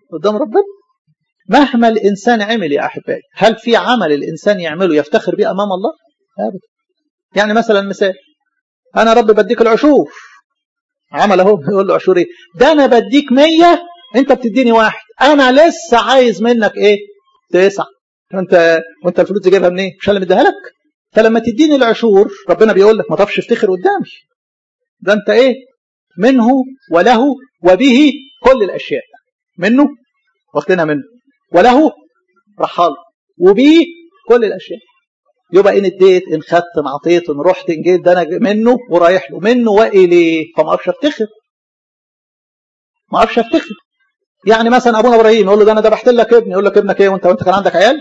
قدام ربنا مهما الإنسان عمل يا أحبائي هل في عمل الإنسان يعمله يفتخر به أمام الله أبدا يعني مثلا مثال أنا رب بديك العشور عمل اهو يقول له عشور ايه ده انا بديك مية انت بتديني واحد انا لسه عايز منك ايه تسعة وانت وانت الفلوس دي جايبها منين مش انا اللي مديها لك فلما تديني العشور ربنا بيقول لك ما تقفش افتخر قدامي ده انت ايه منه وله وبه كل الاشياء منه واخدينها منه وله رحال وبه كل الاشياء يبقى ان اديت ان خدت ان عطيت ان رحت ان جيت ده انا منه ورايح له منه واليه فما اقفش افتخر ما اقفش افتخر يعني مثلا ابونا ابراهيم يقول له ده انا ذبحت لك ابني يقول لك ابنك ايه وانت وانت كان عندك عيال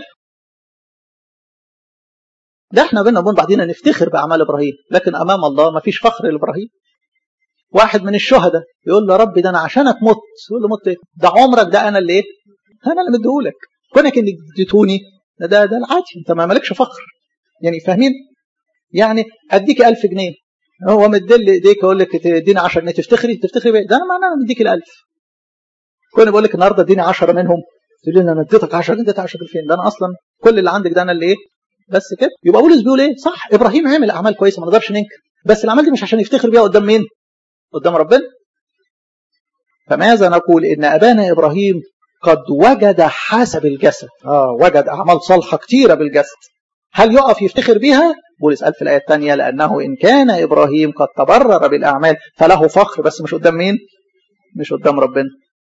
ده احنا بينا وبين بعضينا نفتخر باعمال ابراهيم لكن امام الله ما فيش فخر لابراهيم واحد من الشهداء يقول له يا رب ده انا عشانك مت يقول له مت ايه ده عمرك ده انا اللي ايه انا اللي مديهولك كونك انك اديتوني ده ده, ده العادي انت ما مالكش فخر يعني فاهمين يعني اديك 1000 جنيه هو مدل ايديك يقول لك تديني 10 جنيه تفتخري تفتخري بايه ده انا معناه انا مديك ال1000 كون بقول لك النهارده اديني 10 منهم تقول لي انا اديتك 10 اديتك 10 فين ده انا اصلا كل اللي عندك ده انا اللي ايه بس كده يبقى بولس بيقول ايه صح ابراهيم عمل اعمال كويسه ما نقدرش ننكر بس الاعمال دي مش عشان يفتخر بيها قدام مين قدام ربنا فماذا نقول ان ابانا ابراهيم قد وجد حسب الجسد اه وجد اعمال صالحه كتيره بالجسد هل يقف يفتخر بها بولس قال في الايه الثانيه لانه ان كان ابراهيم قد تبرر بالاعمال فله فخر بس مش قدام مين مش قدام ربنا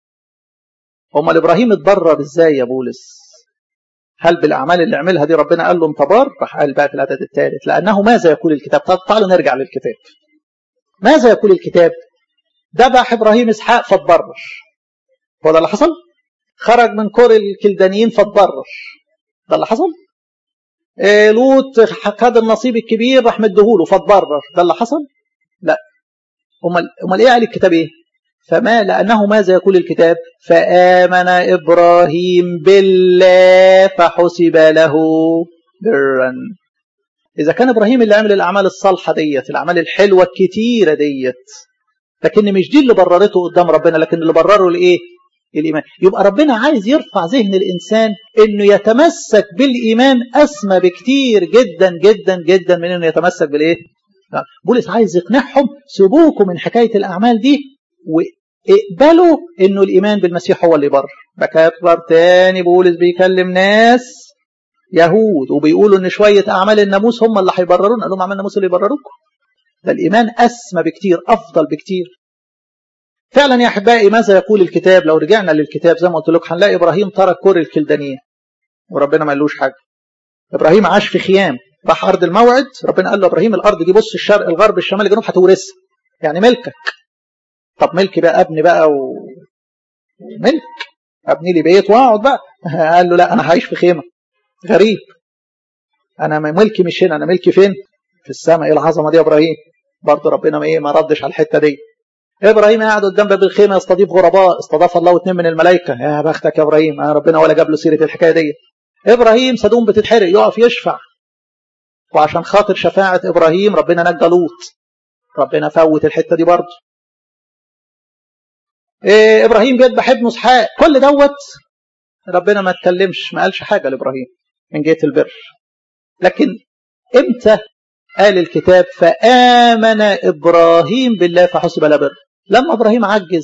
امال ابراهيم اتبرر ازاي يا بولس هل بالاعمال اللي عملها دي ربنا قال له انت بار راح قال بقى في العدد الثالث لانه ماذا يقول الكتاب تعالوا نرجع للكتاب ماذا يقول الكتاب ذبح ابراهيم اسحاق فاتبرر هو ده اللي حصل خرج من كور الكلدانيين فاتبرر ده اللي حصل إيه لوط خد النصيب الكبير راح مديهوله فاتبرر ده اللي حصل لا امال امال ايه قال الكتاب ايه فما لانه ماذا يقول الكتاب فامن ابراهيم بالله فحسب له برا اذا كان ابراهيم اللي عمل الاعمال الصالحه ديت الاعمال الحلوه الكتيره ديت لكن مش دي اللي بررته قدام ربنا لكن اللي برره الايه الإيمان يبقى ربنا عايز يرفع ذهن الإنسان أنه يتمسك بالإيمان أسمى بكتير جدا جدا جدا من أنه يتمسك بالإيه بولس عايز يقنعهم سيبوكم من حكاية الأعمال دي واقبلوا أنه الإيمان بالمسيح هو اللي بر بكبر تاني بولس بيكلم ناس يهود وبيقولوا ان شويه اعمال الناموس هم اللي هيبررونا قال لهم اعمال الناموس اللي يبرروكم ده الايمان اسمى بكتير افضل بكتير فعلا يا احبائي ماذا يقول الكتاب لو رجعنا للكتاب زي ما قلت لكم هنلاقي ابراهيم ترك كور الكلدانيه وربنا ما قالوش حاجه ابراهيم عاش في خيام راح ارض الموعد ربنا قال له ابراهيم الارض دي بص الشرق الغرب الشمال الجنوب هتورثها يعني ملكك طب ملكي بقى ابني بقى و... ملك ابني لي بيت واقعد بقى قال له لا انا هعيش في خيمه غريب انا ملكي مش هنا انا ملكي فين في السماء ايه العظمه دي يا ابراهيم برضه ربنا ما ايه ما ردش على الحته دي ابراهيم قاعد قدام باب الخيمه يستضيف غرباء استضاف الله واثنين من الملائكه يا بختك يا ابراهيم ربنا ولا جاب له سيره الحكايه دي ابراهيم سدوم بتتحرق يقف يشفع وعشان خاطر شفاعه ابراهيم ربنا نجى لوط ربنا فوت الحته دي برضه إيه ابراهيم بيذبح ابنه اسحاق كل دوت ربنا ما اتكلمش ما قالش حاجه لابراهيم من جهه البر لكن امتى قال الكتاب فآمن إبراهيم بالله فحسب له بر لما إبراهيم عجز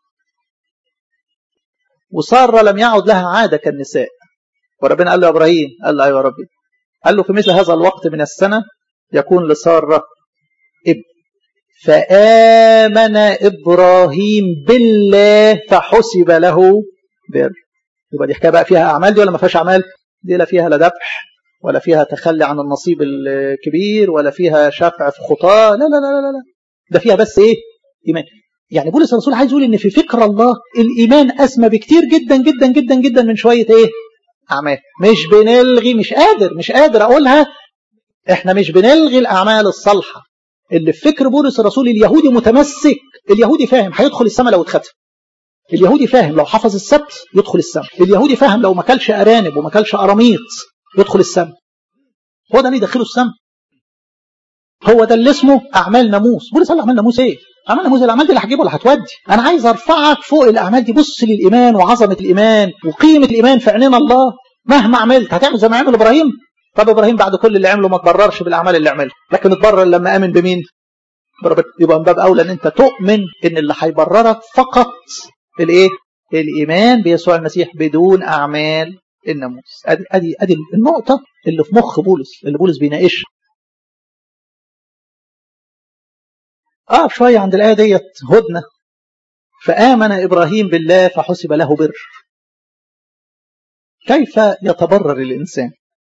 وسارة لم يعد لها عادة كالنساء وربنا قال له يا إبراهيم قال له أيوة يا ربي قال له في مثل هذا الوقت من السنة يكون لسارة ابن فآمن إبراهيم بالله فحسب له بر يبقى دي حكاية بقى فيها أعمال دي ولا ما فيهاش أعمال دي لا فيها لا ذبح ولا فيها تخلي عن النصيب الكبير ولا فيها شفع في خطاه لا لا لا لا لا ده فيها بس ايه ايمان يعني بولس الرسول عايز يقول ان في فكر الله الايمان اسمى بكتير جدا جدا جدا جدا من شويه ايه اعمال مش بنلغي مش قادر مش قادر اقولها احنا مش بنلغي الاعمال الصالحه اللي في فكر بولس الرسول اليهودي متمسك اليهودي فاهم هيدخل السماء لو اتختم اليهودي فاهم لو حفظ السبت يدخل السماء اليهودي فاهم لو ما كلش ارانب وما كلش قراميط يدخل السماء هو ده اللي يدخله السماء هو ده اللي اسمه اعمال ناموس بولس قال اعمال ناموس ايه اعمال نموذج الاعمال دي اللي هتجيبه ولا هتودي انا عايز ارفعك فوق الاعمال دي بص للايمان وعظمه الايمان وقيمه الايمان في عينين الله مهما عملت هتعمل زي ما عمل ابراهيم طب ابراهيم بعد كل اللي عمله ما تبررش بالاعمال اللي عملها لكن اتبرر لما امن بمين يبقى من باب اولى ان انت تؤمن ان اللي هيبررك فقط الايه الايمان بيسوع المسيح بدون اعمال الناموس ادي ادي ادي النقطه اللي في مخ بولس اللي بولس بيناقشها اقف شويه عند الايه ديت هدنه فامن ابراهيم بالله فحسب له بر كيف يتبرر الانسان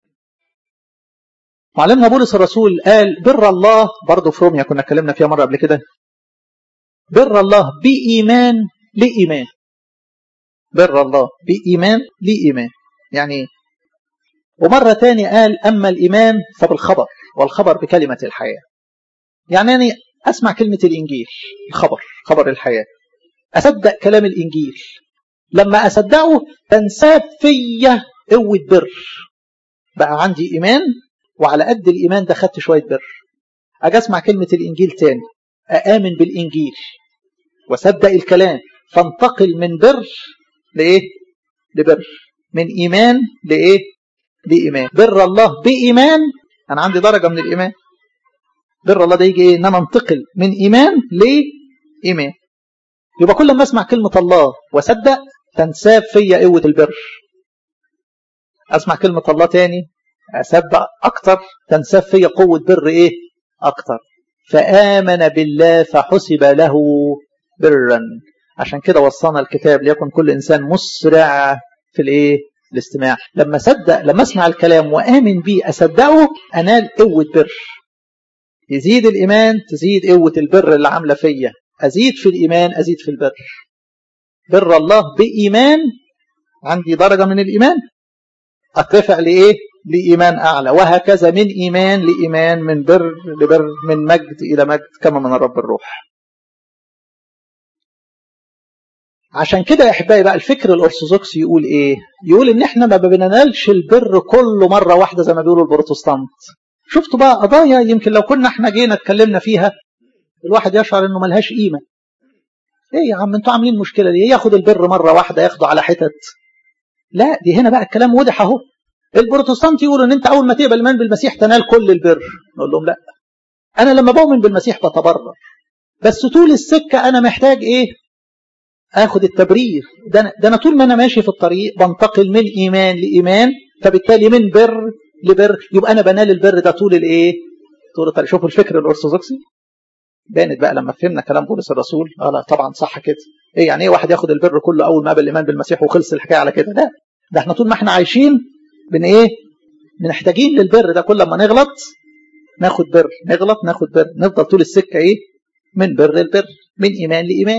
معلمنا بولس الرسول قال بر الله برضه في روميا كنا اتكلمنا فيها مره قبل كده بر الله بايمان لايمان بر الله بايمان لايمان يعني ومره تاني قال اما الايمان فبالخبر والخبر بكلمه الحياه يعني أنا اسمع كلمه الانجيل الخبر خبر الحياه اصدق كلام الانجيل لما اصدقه تنساب فيا قوه بر بقى عندي ايمان وعلى قد الايمان ده خدت شويه بر اجي اسمع كلمه الانجيل تاني اامن بالانجيل واصدق الكلام فانتقل من بر لايه لبر من ايمان لايه لايمان بر الله بايمان انا عندي درجه من الايمان بر الله ده يجي ايه ان انا انتقل من ايمان لايمان يبقى كل ما اسمع كلمه الله واصدق تنساب فيا قوه البر اسمع كلمه الله تاني اصدق اكتر تنساب فيا قوه بر ايه اكتر فامن بالله فحسب له برا عشان كده وصانا الكتاب ليكن كل انسان مسرع في الايه الاستماع لما صدق لما اسمع الكلام وامن بيه اصدقه انال قوه بر يزيد الايمان تزيد قوه البر اللي عامله فيا ازيد في الايمان ازيد في البر بر الله بايمان عندي درجه من الايمان اترفع لايه لايمان اعلى وهكذا من ايمان لايمان من بر لبر من مجد الى مجد كما من الرب الروح عشان كده يا احبائي بقى الفكر الارثوذكسي يقول ايه يقول ان احنا ما بننالش البر كله مره واحده زي ما بيقولوا البروتستانت شفتوا بقى قضايا يمكن لو كنا احنا جينا اتكلمنا فيها الواحد يشعر انه ملهاش قيمه ايه يا عم انتوا عاملين مشكله ليه ياخد البر مره واحده ياخده على حتت لا دي هنا بقى الكلام واضح اهو البروتستانت يقولوا ان انت اول ما تقبل الايمان بالمسيح تنال كل البر نقول لهم لا انا لما بؤمن بالمسيح بتبرر بس طول السكه انا محتاج ايه اخد التبرير ده أنا, ده انا طول ما انا ماشي في الطريق بنتقل من ايمان لايمان فبالتالي من بر لبر يبقى انا بنال البر ده طول الايه طول الطريق شوفوا الفكر الارثوذكسي بانت بقى لما فهمنا كلام بولس الرسول اه لا طبعا صح كده ايه يعني ايه واحد ياخد البر كله اول ما قبل الايمان بالمسيح وخلص الحكايه على كده لا ده احنا طول ما احنا عايشين بن ايه محتاجين للبر ده كل ما نغلط ناخد بر نغلط ناخد بر نفضل طول السكه ايه من بر لبر من ايمان لايمان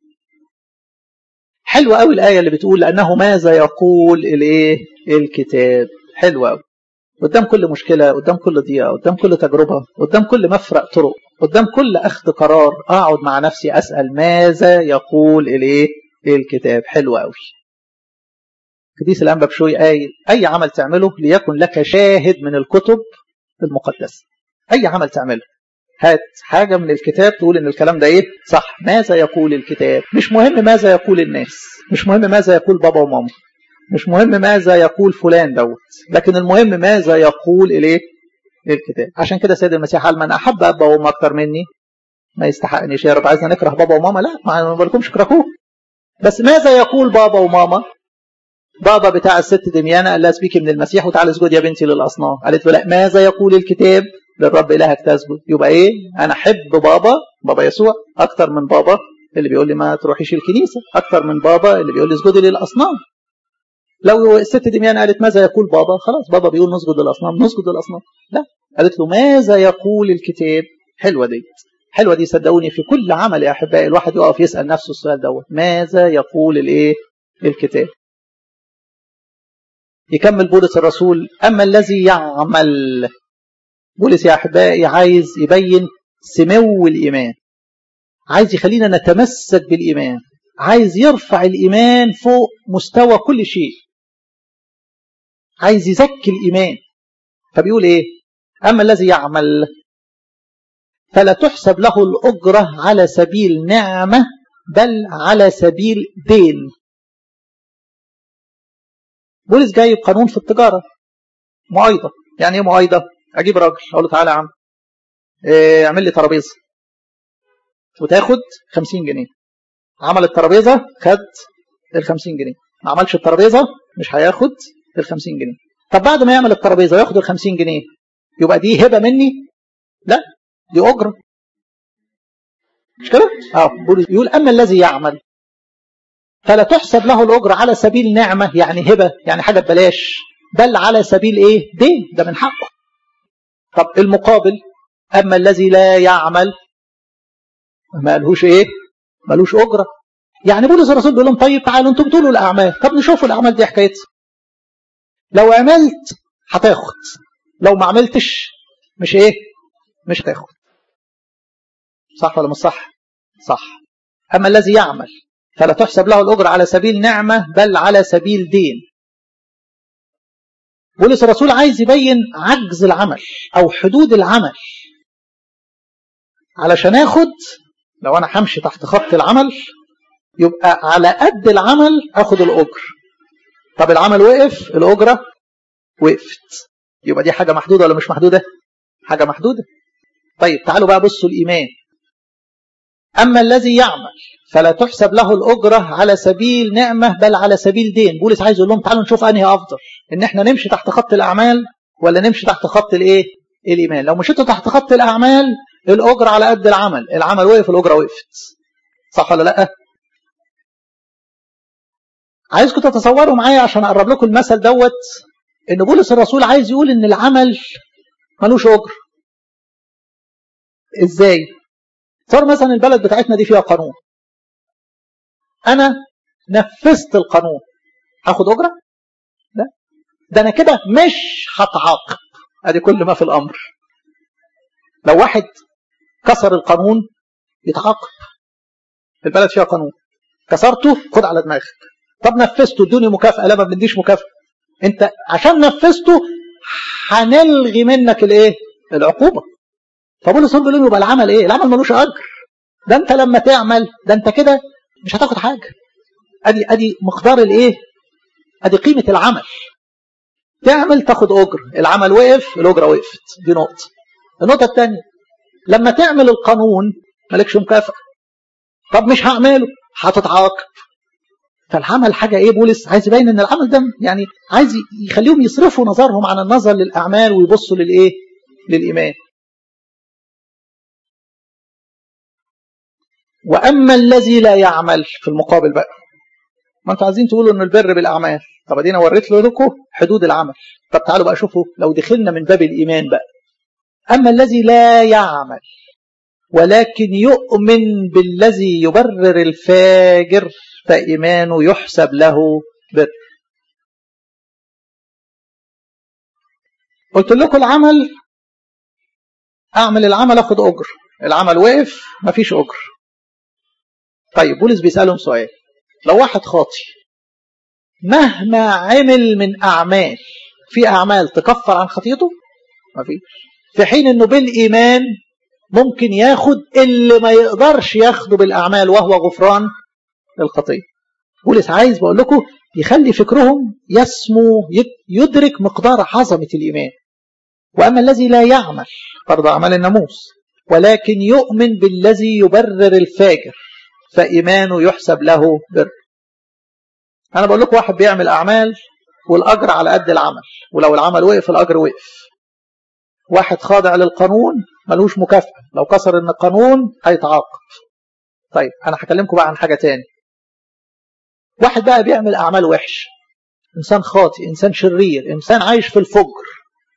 حلوة قوي الآية اللي بتقول لأنه ماذا يقول الإيه الكتاب حلوة قوي قدام كل مشكلة قدام كل ضيقة قدام كل تجربة قدام كل مفرق طرق قدام كل أخذ قرار أقعد مع نفسي أسأل ماذا يقول الإيه الكتاب حلوة قوي قديس الأنبا بشوي قايل أي عمل تعمله ليكن لك شاهد من الكتب المقدسة أي عمل تعمله هات حاجة من الكتاب تقول إن الكلام ده إيه صح ماذا يقول الكتاب مش مهم ماذا يقول الناس مش مهم ماذا يقول بابا وماما مش مهم ماذا يقول فلان دوت لكن المهم ماذا يقول إليه الكتاب عشان كده سيد المسيح قال من أحب أبا وأم أكتر مني ما يستحقنيش يا رب عايزنا نكره بابا وماما لا ما بالكمش اكرهوه بس ماذا يقول بابا وماما بابا بتاع الست دميانة قال لها اسبيكي من المسيح وتعالى اسجد يا بنتي للأصنام قالت له لا ماذا يقول الكتاب للرب إلهك تسجد يبقى إيه أنا أحب بابا بابا يسوع أكتر من بابا اللي بيقول لي ما تروحيش الكنيسة أكتر من بابا اللي بيقول لي اسجدي للأصنام لو الست دميانة قالت ماذا يقول بابا خلاص بابا بيقول نسجد للأصنام نسجد للأصنام لا قالت له ماذا يقول الكتاب حلوة دي حلوة دي صدقوني في كل عمل يا أحبائي الواحد يقف يسأل نفسه السؤال دوت ماذا يقول الإيه الكتاب يكمل بولس الرسول أما الذي يعمل بولس يا أحبائي عايز يبين سمو الإيمان عايز يخلينا نتمسك بالإيمان عايز يرفع الإيمان فوق مستوى كل شيء عايز يزكي الإيمان فبيقول إيه أما الذي يعمل فلا تحسب له الأجرة على سبيل نعمة بل على سبيل دين بولس جايب قانون في التجارة معايضة يعني ايه معايضة اجيب راجل اقول له تعالى يا عم إيه اعمل لي ترابيزة وتاخد 50 جنيه عمل الترابيزة خد ال 50 جنيه ما عملش الترابيزة مش هياخد ال 50 جنيه طب بعد ما يعمل الترابيزة وياخد ال 50 جنيه يبقى دي هبة مني لا دي أجرة مش كده؟ اه يقول أما الذي يعمل فلا تحسب له الأجرة على سبيل نعمة يعني هبة يعني حاجة ببلاش بل على سبيل إيه؟ دين ده من حقه طب المقابل أما الذي لا يعمل ما قالهوش إيه؟ ملوش أجرة يعني بولس الرسول بيقول لهم طيب تعالوا انتم بتقولوا الأعمال طب نشوفوا الأعمال دي حكايتها لو عملت هتاخد لو ما عملتش مش ايه مش هتاخد صح ولا مش صح صح أما الذي يعمل فلا تحسب له الأجر على سبيل نعمة بل على سبيل دين بولس الرسول عايز يبين عجز العمل أو حدود العمل علشان اخد لو انا همشي تحت خط العمل يبقى على قد العمل اخد الاجر طب العمل وقف الاجره وقفت يبقى دي حاجه محدوده ولا مش محدوده حاجه محدوده طيب تعالوا بقى بصوا الايمان اما الذي يعمل فلا تحسب له الاجره على سبيل نعمه بل على سبيل دين بولس عايز يقول لهم تعالوا نشوف انهي افضل ان احنا نمشي تحت خط الاعمال ولا نمشي تحت خط الايه الايمان لو مشيتوا تحت خط الاعمال الاجره على قد العمل العمل وقف الاجره وقفت صح ولا لا عايزكم تتصوروا معايا عشان اقرب لكم المثل دوت ان بولس الرسول عايز يقول ان العمل ملوش اجر ازاي صار مثلا البلد بتاعتنا دي فيها قانون انا نفذت القانون هاخد اجره لا ده انا كده مش هتعاقب ادي كل ما في الامر لو واحد كسر القانون يتعاقب البلد فيها قانون كسرته خد على دماغك طب نفذته ادوني مكافاه لا ما بنديش مكافاه انت عشان نفذته هنلغي منك الايه العقوبه فبولس بيقول له يبقى العمل ايه العمل ملوش اجر ده انت لما تعمل ده انت كده مش هتاخد حاجه ادي ادي مقدار الايه ادي قيمه العمل تعمل تاخد اجر العمل وقف الاجره وقفت دي نقطه النقطه الثانيه لما تعمل القانون مالكش مكافاه طب مش هعمله هتتعاقب فالعمل حاجه ايه بولس عايز يبين ان العمل ده يعني عايز يخليهم يصرفوا نظرهم عن النظر للاعمال ويبصوا للايه للايمان واما الذي لا يعمل في المقابل بقى ما انتوا عايزين تقولوا ان البر بالاعمال طب ادينا وريت لكم حدود العمل طب تعالوا بقى شوفوا لو دخلنا من باب الايمان بقى اما الذي لا يعمل ولكن يؤمن بالذي يبرر الفاجر فإيمانه يحسب له بر قلت لكم العمل أعمل العمل أخد أجر العمل وقف مفيش أجر طيب بولس بيسألهم سؤال لو واحد خاطي مهما عمل من أعمال في أعمال تكفر عن خطيته مفيش في حين أنه بالإيمان ممكن ياخد اللي ما يقدرش ياخده بالأعمال وهو غفران الخطية بولس عايز بقول لكم يخلي فكرهم يسمو يدرك مقدار عظمة الإيمان وأما الذي لا يعمل فرض أعمال الناموس ولكن يؤمن بالذي يبرر الفاجر فإيمانه يحسب له بر أنا بقول لكم واحد بيعمل أعمال والأجر على قد العمل ولو العمل وقف الأجر وقف واحد خاضع للقانون ملوش مكافأة لو كسر ان القانون هيتعاقب طيب انا هكلمكم بقى عن حاجة تاني واحد بقى بيعمل اعمال وحش انسان خاطئ انسان شرير انسان عايش في الفجر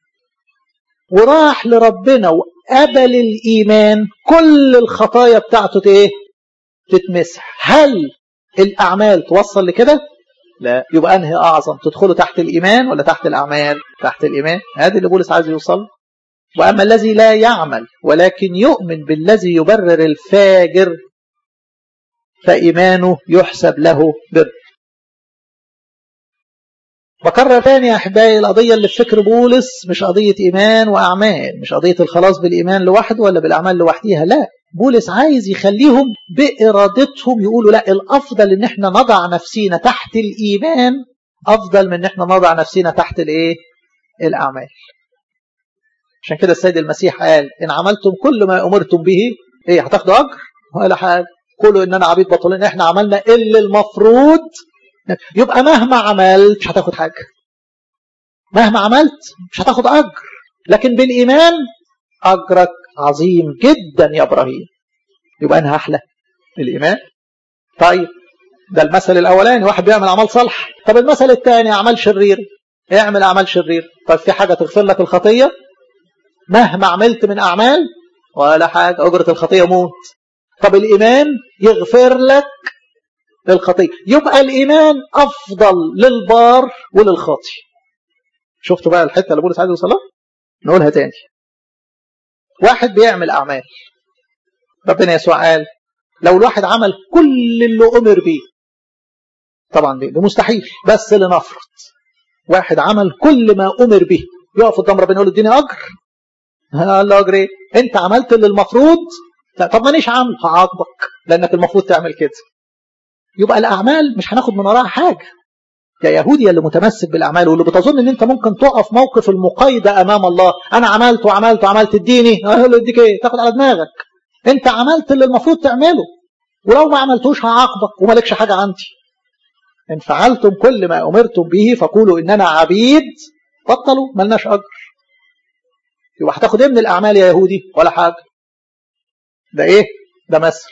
وراح لربنا وقبل الايمان كل الخطايا بتاعته ايه تتمسح هل الاعمال توصل لكده لا يبقى انهي اعظم تدخلوا تحت الايمان ولا تحت الاعمال تحت الايمان هذا اللي بولس عايز يوصل وأما الذي لا يعمل ولكن يؤمن بالذي يبرر الفاجر فإيمانه يحسب له بر بكرر تاني يا احبائي القضيه اللي في فكر بولس مش قضيه ايمان واعمال مش قضيه الخلاص بالايمان لوحده ولا بالاعمال لوحديها لا بولس عايز يخليهم بارادتهم يقولوا لا الافضل ان احنا نضع نفسينا تحت الايمان افضل من ان احنا نضع نفسينا تحت الايه الاعمال عشان كده السيد المسيح قال ان عملتم كل ما امرتم به ايه هتاخدوا اجر ولا حاجه قولوا ان انا عبيد بطلين احنا عملنا اللي المفروض يبقى مهما عملت مش هتاخد حاجه مهما عملت مش هتاخد اجر لكن بالايمان اجرك عظيم جدا يا ابراهيم يبقى انها احلى الايمان طيب ده المثل الاولاني واحد بيعمل اعمال صالحه طب المثل الثاني اعمال شرير اعمل اعمال شرير طب في حاجه تغفر لك الخطيه مهما عملت من اعمال ولا حاجه اجره الخطيه موت طب الايمان يغفر لك الخطيه يبقى الايمان افضل للبار وللخاطي شفتوا بقى الحته اللي بولس عايز يوصلها نقولها تاني واحد بيعمل اعمال ربنا يسوع قال لو الواحد عمل كل اللي امر بيه طبعا ده مستحيل بس لنفرض واحد عمل كل ما امر به يقف قدام ربنا يقول اديني اجر قال له اجر ايه انت عملت اللي المفروض لا طب مانيش عامل هعاقبك لانك المفروض تعمل كده يبقى الاعمال مش هناخد من وراها حاجه يا يهودي اللي متمسك بالاعمال واللي بتظن ان انت ممكن تقف موقف المقايضه امام الله انا عملت وعملت وعملت اديني اقول له اديك ايه تاخد على دماغك انت عملت اللي المفروض تعمله ولو ما عملتوش هعاقبك ومالكش حاجه عندي ان فعلتم كل ما امرتم به فقولوا اننا عبيد بطلوا ملناش اجر يبقى هتاخد ايه من الاعمال يا يهودي ولا حاجه ده ايه ده مثل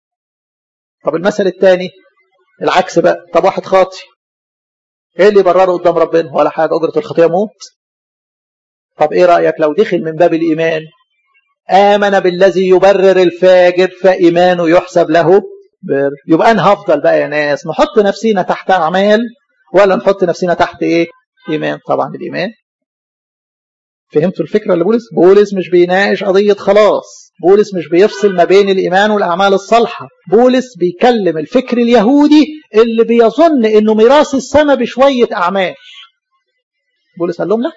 طب المثل الثاني العكس بقى طب واحد خاطي ايه اللي يبرره قدام ربنا ولا حاجه اجره الخطيه موت طب ايه رايك لو دخل من باب الايمان امن بالذي يبرر الفاجر فايمانه يحسب له بر يبقى انا هفضل بقى يا ناس نحط نفسينا تحت اعمال ولا نحط نفسينا تحت ايه ايمان طبعا الايمان فهمتوا الفكره اللي بولس بولس مش بيناقش قضيه خلاص بولس مش بيفصل ما بين الإيمان والأعمال الصالحة بولس بيكلم الفكر اليهودي اللي بيظن أنه ميراث السماء بشوية أعمال بولس قال لهم لا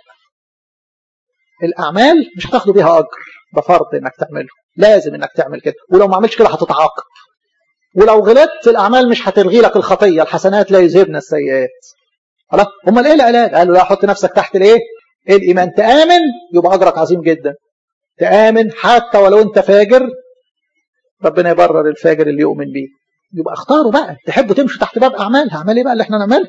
الأعمال مش هتاخدوا بيها أجر ده فرض إنك تعمله لازم إنك تعمل كده ولو ما عملتش كده هتتعاقب ولو غلطت الأعمال مش هتلغي لك الخطية الحسنات لا يذهبن السيئات خلاص امال ايه العلاج قالوا لا حط نفسك تحت الايه الايمان تامن يبقى اجرك عظيم جدا تآمن حتى ولو انت فاجر ربنا يبرر الفاجر اللي يؤمن بيه يبقى اختاروا بقى تحبوا تمشوا تحت باب اعمال هعمل ايه بقى اللي احنا نعمله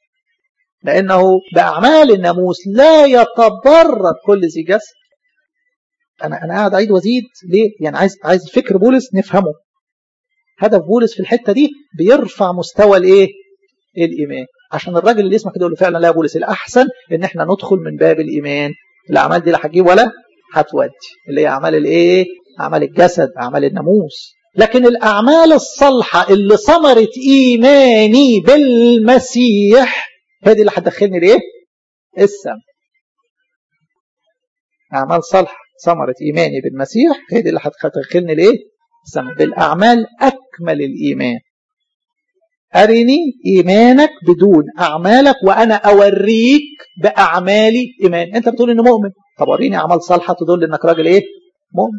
لانه باعمال الناموس لا يتبرر كل ذي جسد انا انا قاعد اعيد وازيد ليه يعني عايز عايز فكر بولس نفهمه هدف بولس في الحته دي بيرفع مستوى الايه الايمان عشان الراجل اللي يسمع كده يقول له فعلا لا يا بولس الاحسن ان احنا ندخل من باب الايمان الاعمال دي لا هتجيب ولا هتودي اللي هي اعمال الايه اعمال الجسد اعمال الناموس لكن الاعمال الصالحه اللي ثمرت ايماني بالمسيح هي دي اللي هتدخلني لايه السماء اعمال صالحه ثمرت ايماني بالمسيح هي دي اللي هتدخلني لايه السماء بالاعمال اكمل الايمان أرني إيمانك بدون أعمالك وأنا أوريك بأعمالي إيمان أنت بتقول إنه مؤمن طب وريني أعمال صالحة تدل إنك راجل إيه مؤمن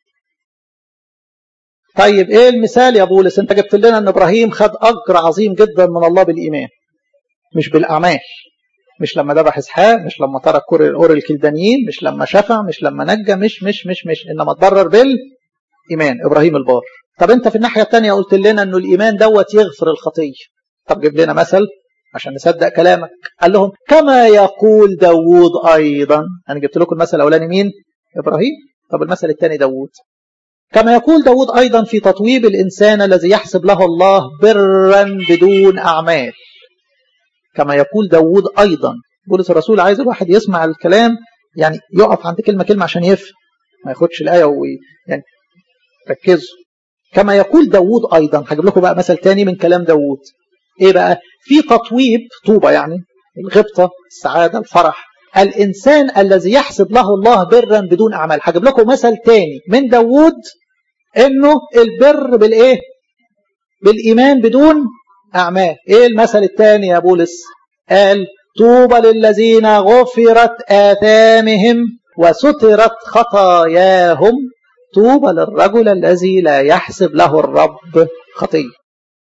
طيب إيه المثال يا بولس أنت جبت لنا إن إبراهيم خد أجر عظيم جدا من الله بالإيمان مش بالأعمال مش لما ذبح إسحاق مش لما ترك كور الكلدانيين مش لما شفع مش لما نجى مش مش مش مش إنما تبرر بالإيمان إبراهيم البار طب انت في الناحيه الثانيه قلت لنا انه الايمان دوت يغفر الخطيه طب جيب لنا مثل عشان نصدق كلامك قال لهم كما يقول داوود ايضا انا جبت لكم المثل الاولاني مين ابراهيم طب المثل الثاني داوود كما يقول داوود ايضا في تطويب الانسان الذي يحسب له الله برا بدون اعمال كما يقول داوود ايضا بولس الرسول عايز الواحد يسمع الكلام يعني يقف عند كلمه كلمه عشان يفهم ما ياخدش الايه وي يعني ركزوا كما يقول داوود أيضا هجيب لكم بقى مثل تاني من كلام داوود إيه بقى في تطويب طوبة يعني الغبطة السعادة الفرح الإنسان الذي يحسب له الله برا بدون أعمال هجيب لكم مثل تاني من داوود إنه البر بالإيه بالإيمان بدون أعمال إيه المثل التاني يا بولس قال طوبى للذين غفرت آثامهم وسترت خطاياهم طوبى للرجل الذي لا يحسب له الرب خطية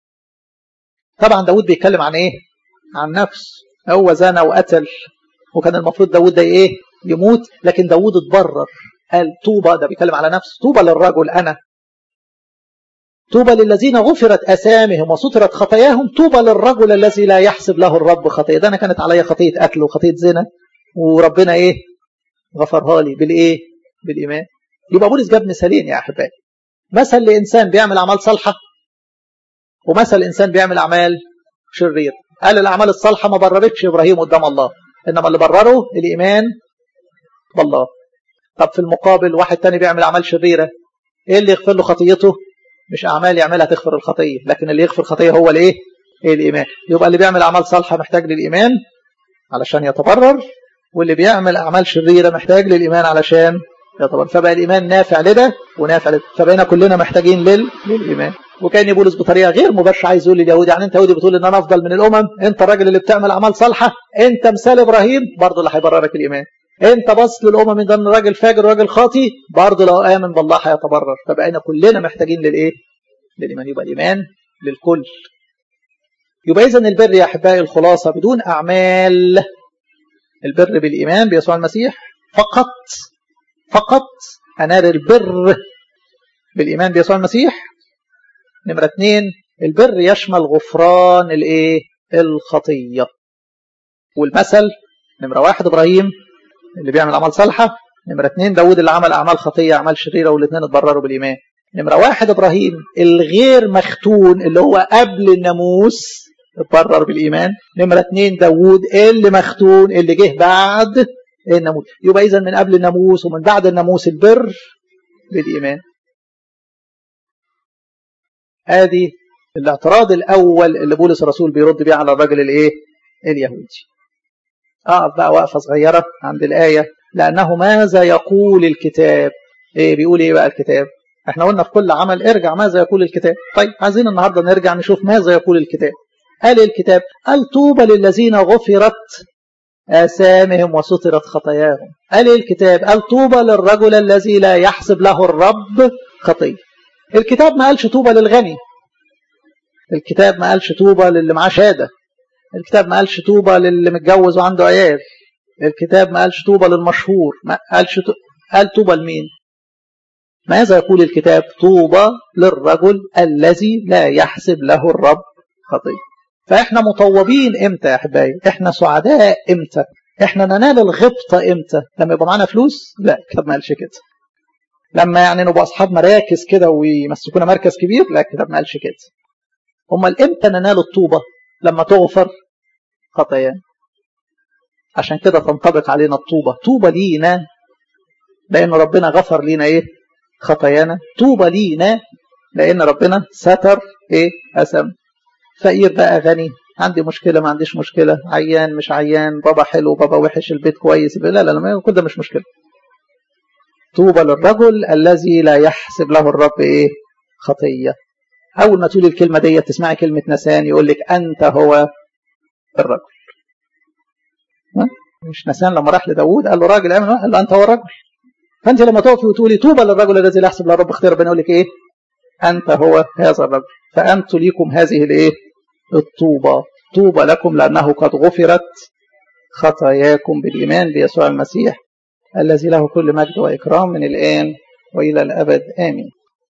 طبعا داود بيتكلم عن ايه عن نفس هو زنى وقتل وكان المفروض داود ده ايه يموت لكن داود اتبرر قال طوبى ده بيتكلم على نفسه طوبى للرجل انا طوبى للذين غفرت اثامهم وسترت خطاياهم طوبى للرجل الذي لا يحسب له الرب خطيه ده انا كانت عليا خطيه قتل وخطيه زنا وربنا ايه غفرها لي بالايه بالايمان يبقى بولس جاب مثالين يا احبائي مثل لانسان بيعمل اعمال صالحه ومثل انسان بيعمل اعمال شرير قال الاعمال الصالحه ما بررتش ابراهيم قدام الله انما اللي برره الايمان بالله طب في المقابل واحد تاني بيعمل اعمال شريره ايه اللي يغفر له خطيته مش اعمال يعملها تغفر الخطيه لكن اللي يغفر الخطيه هو الايه إيه الايمان يبقى اللي بيعمل اعمال صالحه محتاج للايمان علشان يتبرر واللي بيعمل اعمال شريره محتاج للايمان علشان يتبرر فبقى الايمان نافع لده ونافع لده فبقينا كلنا محتاجين لل... للايمان وكان بولس بطريقه غير مباشره عايز يقول لليهود يعني انت يهودي بتقول ان انا افضل من الامم انت الراجل اللي بتعمل اعمال صالحه انت مثال ابراهيم برضه اللي هيبررك الايمان انت بص للامم ده ان راجل فاجر راجل خاطي برضه لو امن بالله هيتبرر فبقينا كلنا محتاجين للايه للايمان يبقى الايمان للكل يبقى اذا البر يا احبائي الخلاصه بدون اعمال البر بالايمان بيسوع المسيح فقط فقط انال البر بالايمان بيسوع المسيح نمرة اتنين البر يشمل غفران الايه الخطية والمثل نمرة واحد ابراهيم اللي بيعمل اعمال صالحة نمرة اتنين داود اللي عمل اعمال خطية اعمال شريرة والاثنين اتبرروا بالايمان نمرة واحد ابراهيم الغير مختون اللي هو قبل الناموس اتبرر بالايمان نمرة اتنين داود اللي مختون اللي جه بعد الناموس يبقى اذا من قبل الناموس ومن بعد الناموس البر بالايمان ادي الاعتراض الاول اللي بولس الرسول بيرد بيه على الراجل الايه اليهودي اقف بقى وقفه صغيره عند الايه لانه ماذا يقول الكتاب ايه بيقول ايه بقى الكتاب احنا قلنا في كل عمل ارجع ماذا يقول الكتاب طيب عايزين النهارده نرجع نشوف ماذا يقول الكتاب قال الكتاب قال طوبى للذين غفرت آثامهم وسترت خطاياهم قال الكتاب قال طوبى للرجل الذي لا يحسب له الرب خطيه الكتاب ما قالش طوبى للغني الكتاب ما قالش طوبى للي معاه شهاده الكتاب ما قالش طوبى للي متجوز وعنده عيال الكتاب ما قالش طوبى للمشهور ما قالش طوبى. قال طوبى لمين ماذا يقول الكتاب طوبى للرجل الذي لا يحسب له الرب خطيه فاحنا مطوبين امتى يا احبائي احنا سعداء امتى احنا ننال الغبطه امتى لما يبقى معانا فلوس لا الكتاب ما قالش كده لما يعني نبقى اصحاب مراكز كده ويمسكونا مركز كبير لا الكتاب ما قالش كده امال امتى ننال الطوبه لما تغفر خطايانا عشان كده تنطبق علينا الطوبه طوبه لينا لان ربنا غفر لينا ايه خطايانا طوبه لينا لان ربنا ستر ايه اسم فقير بقى غني عندي مشكله ما عنديش مشكله عيان مش عيان بابا حلو بابا وحش البيت كويس لا لا لا كل ده مش مشكله طوبى للرجل الذي لا يحسب له الرب ايه خطيه اول ما تقول الكلمه دي تسمعي كلمه نسان يقول لك انت هو الرجل مش نسان لما راح لداوود قال له راجل اعمل قال له انت هو الرجل فانت لما تقفي وتقولي طوبى للرجل الذي لا يحسب له الرب خطيه ربنا يقول لك ايه انت هو هذا الرجل فانت ليكم هذه الايه الطوبى طوبى لكم لانه قد غفرت خطاياكم بالايمان بيسوع المسيح الذي له كل مجد واكرام من الان والى الابد امين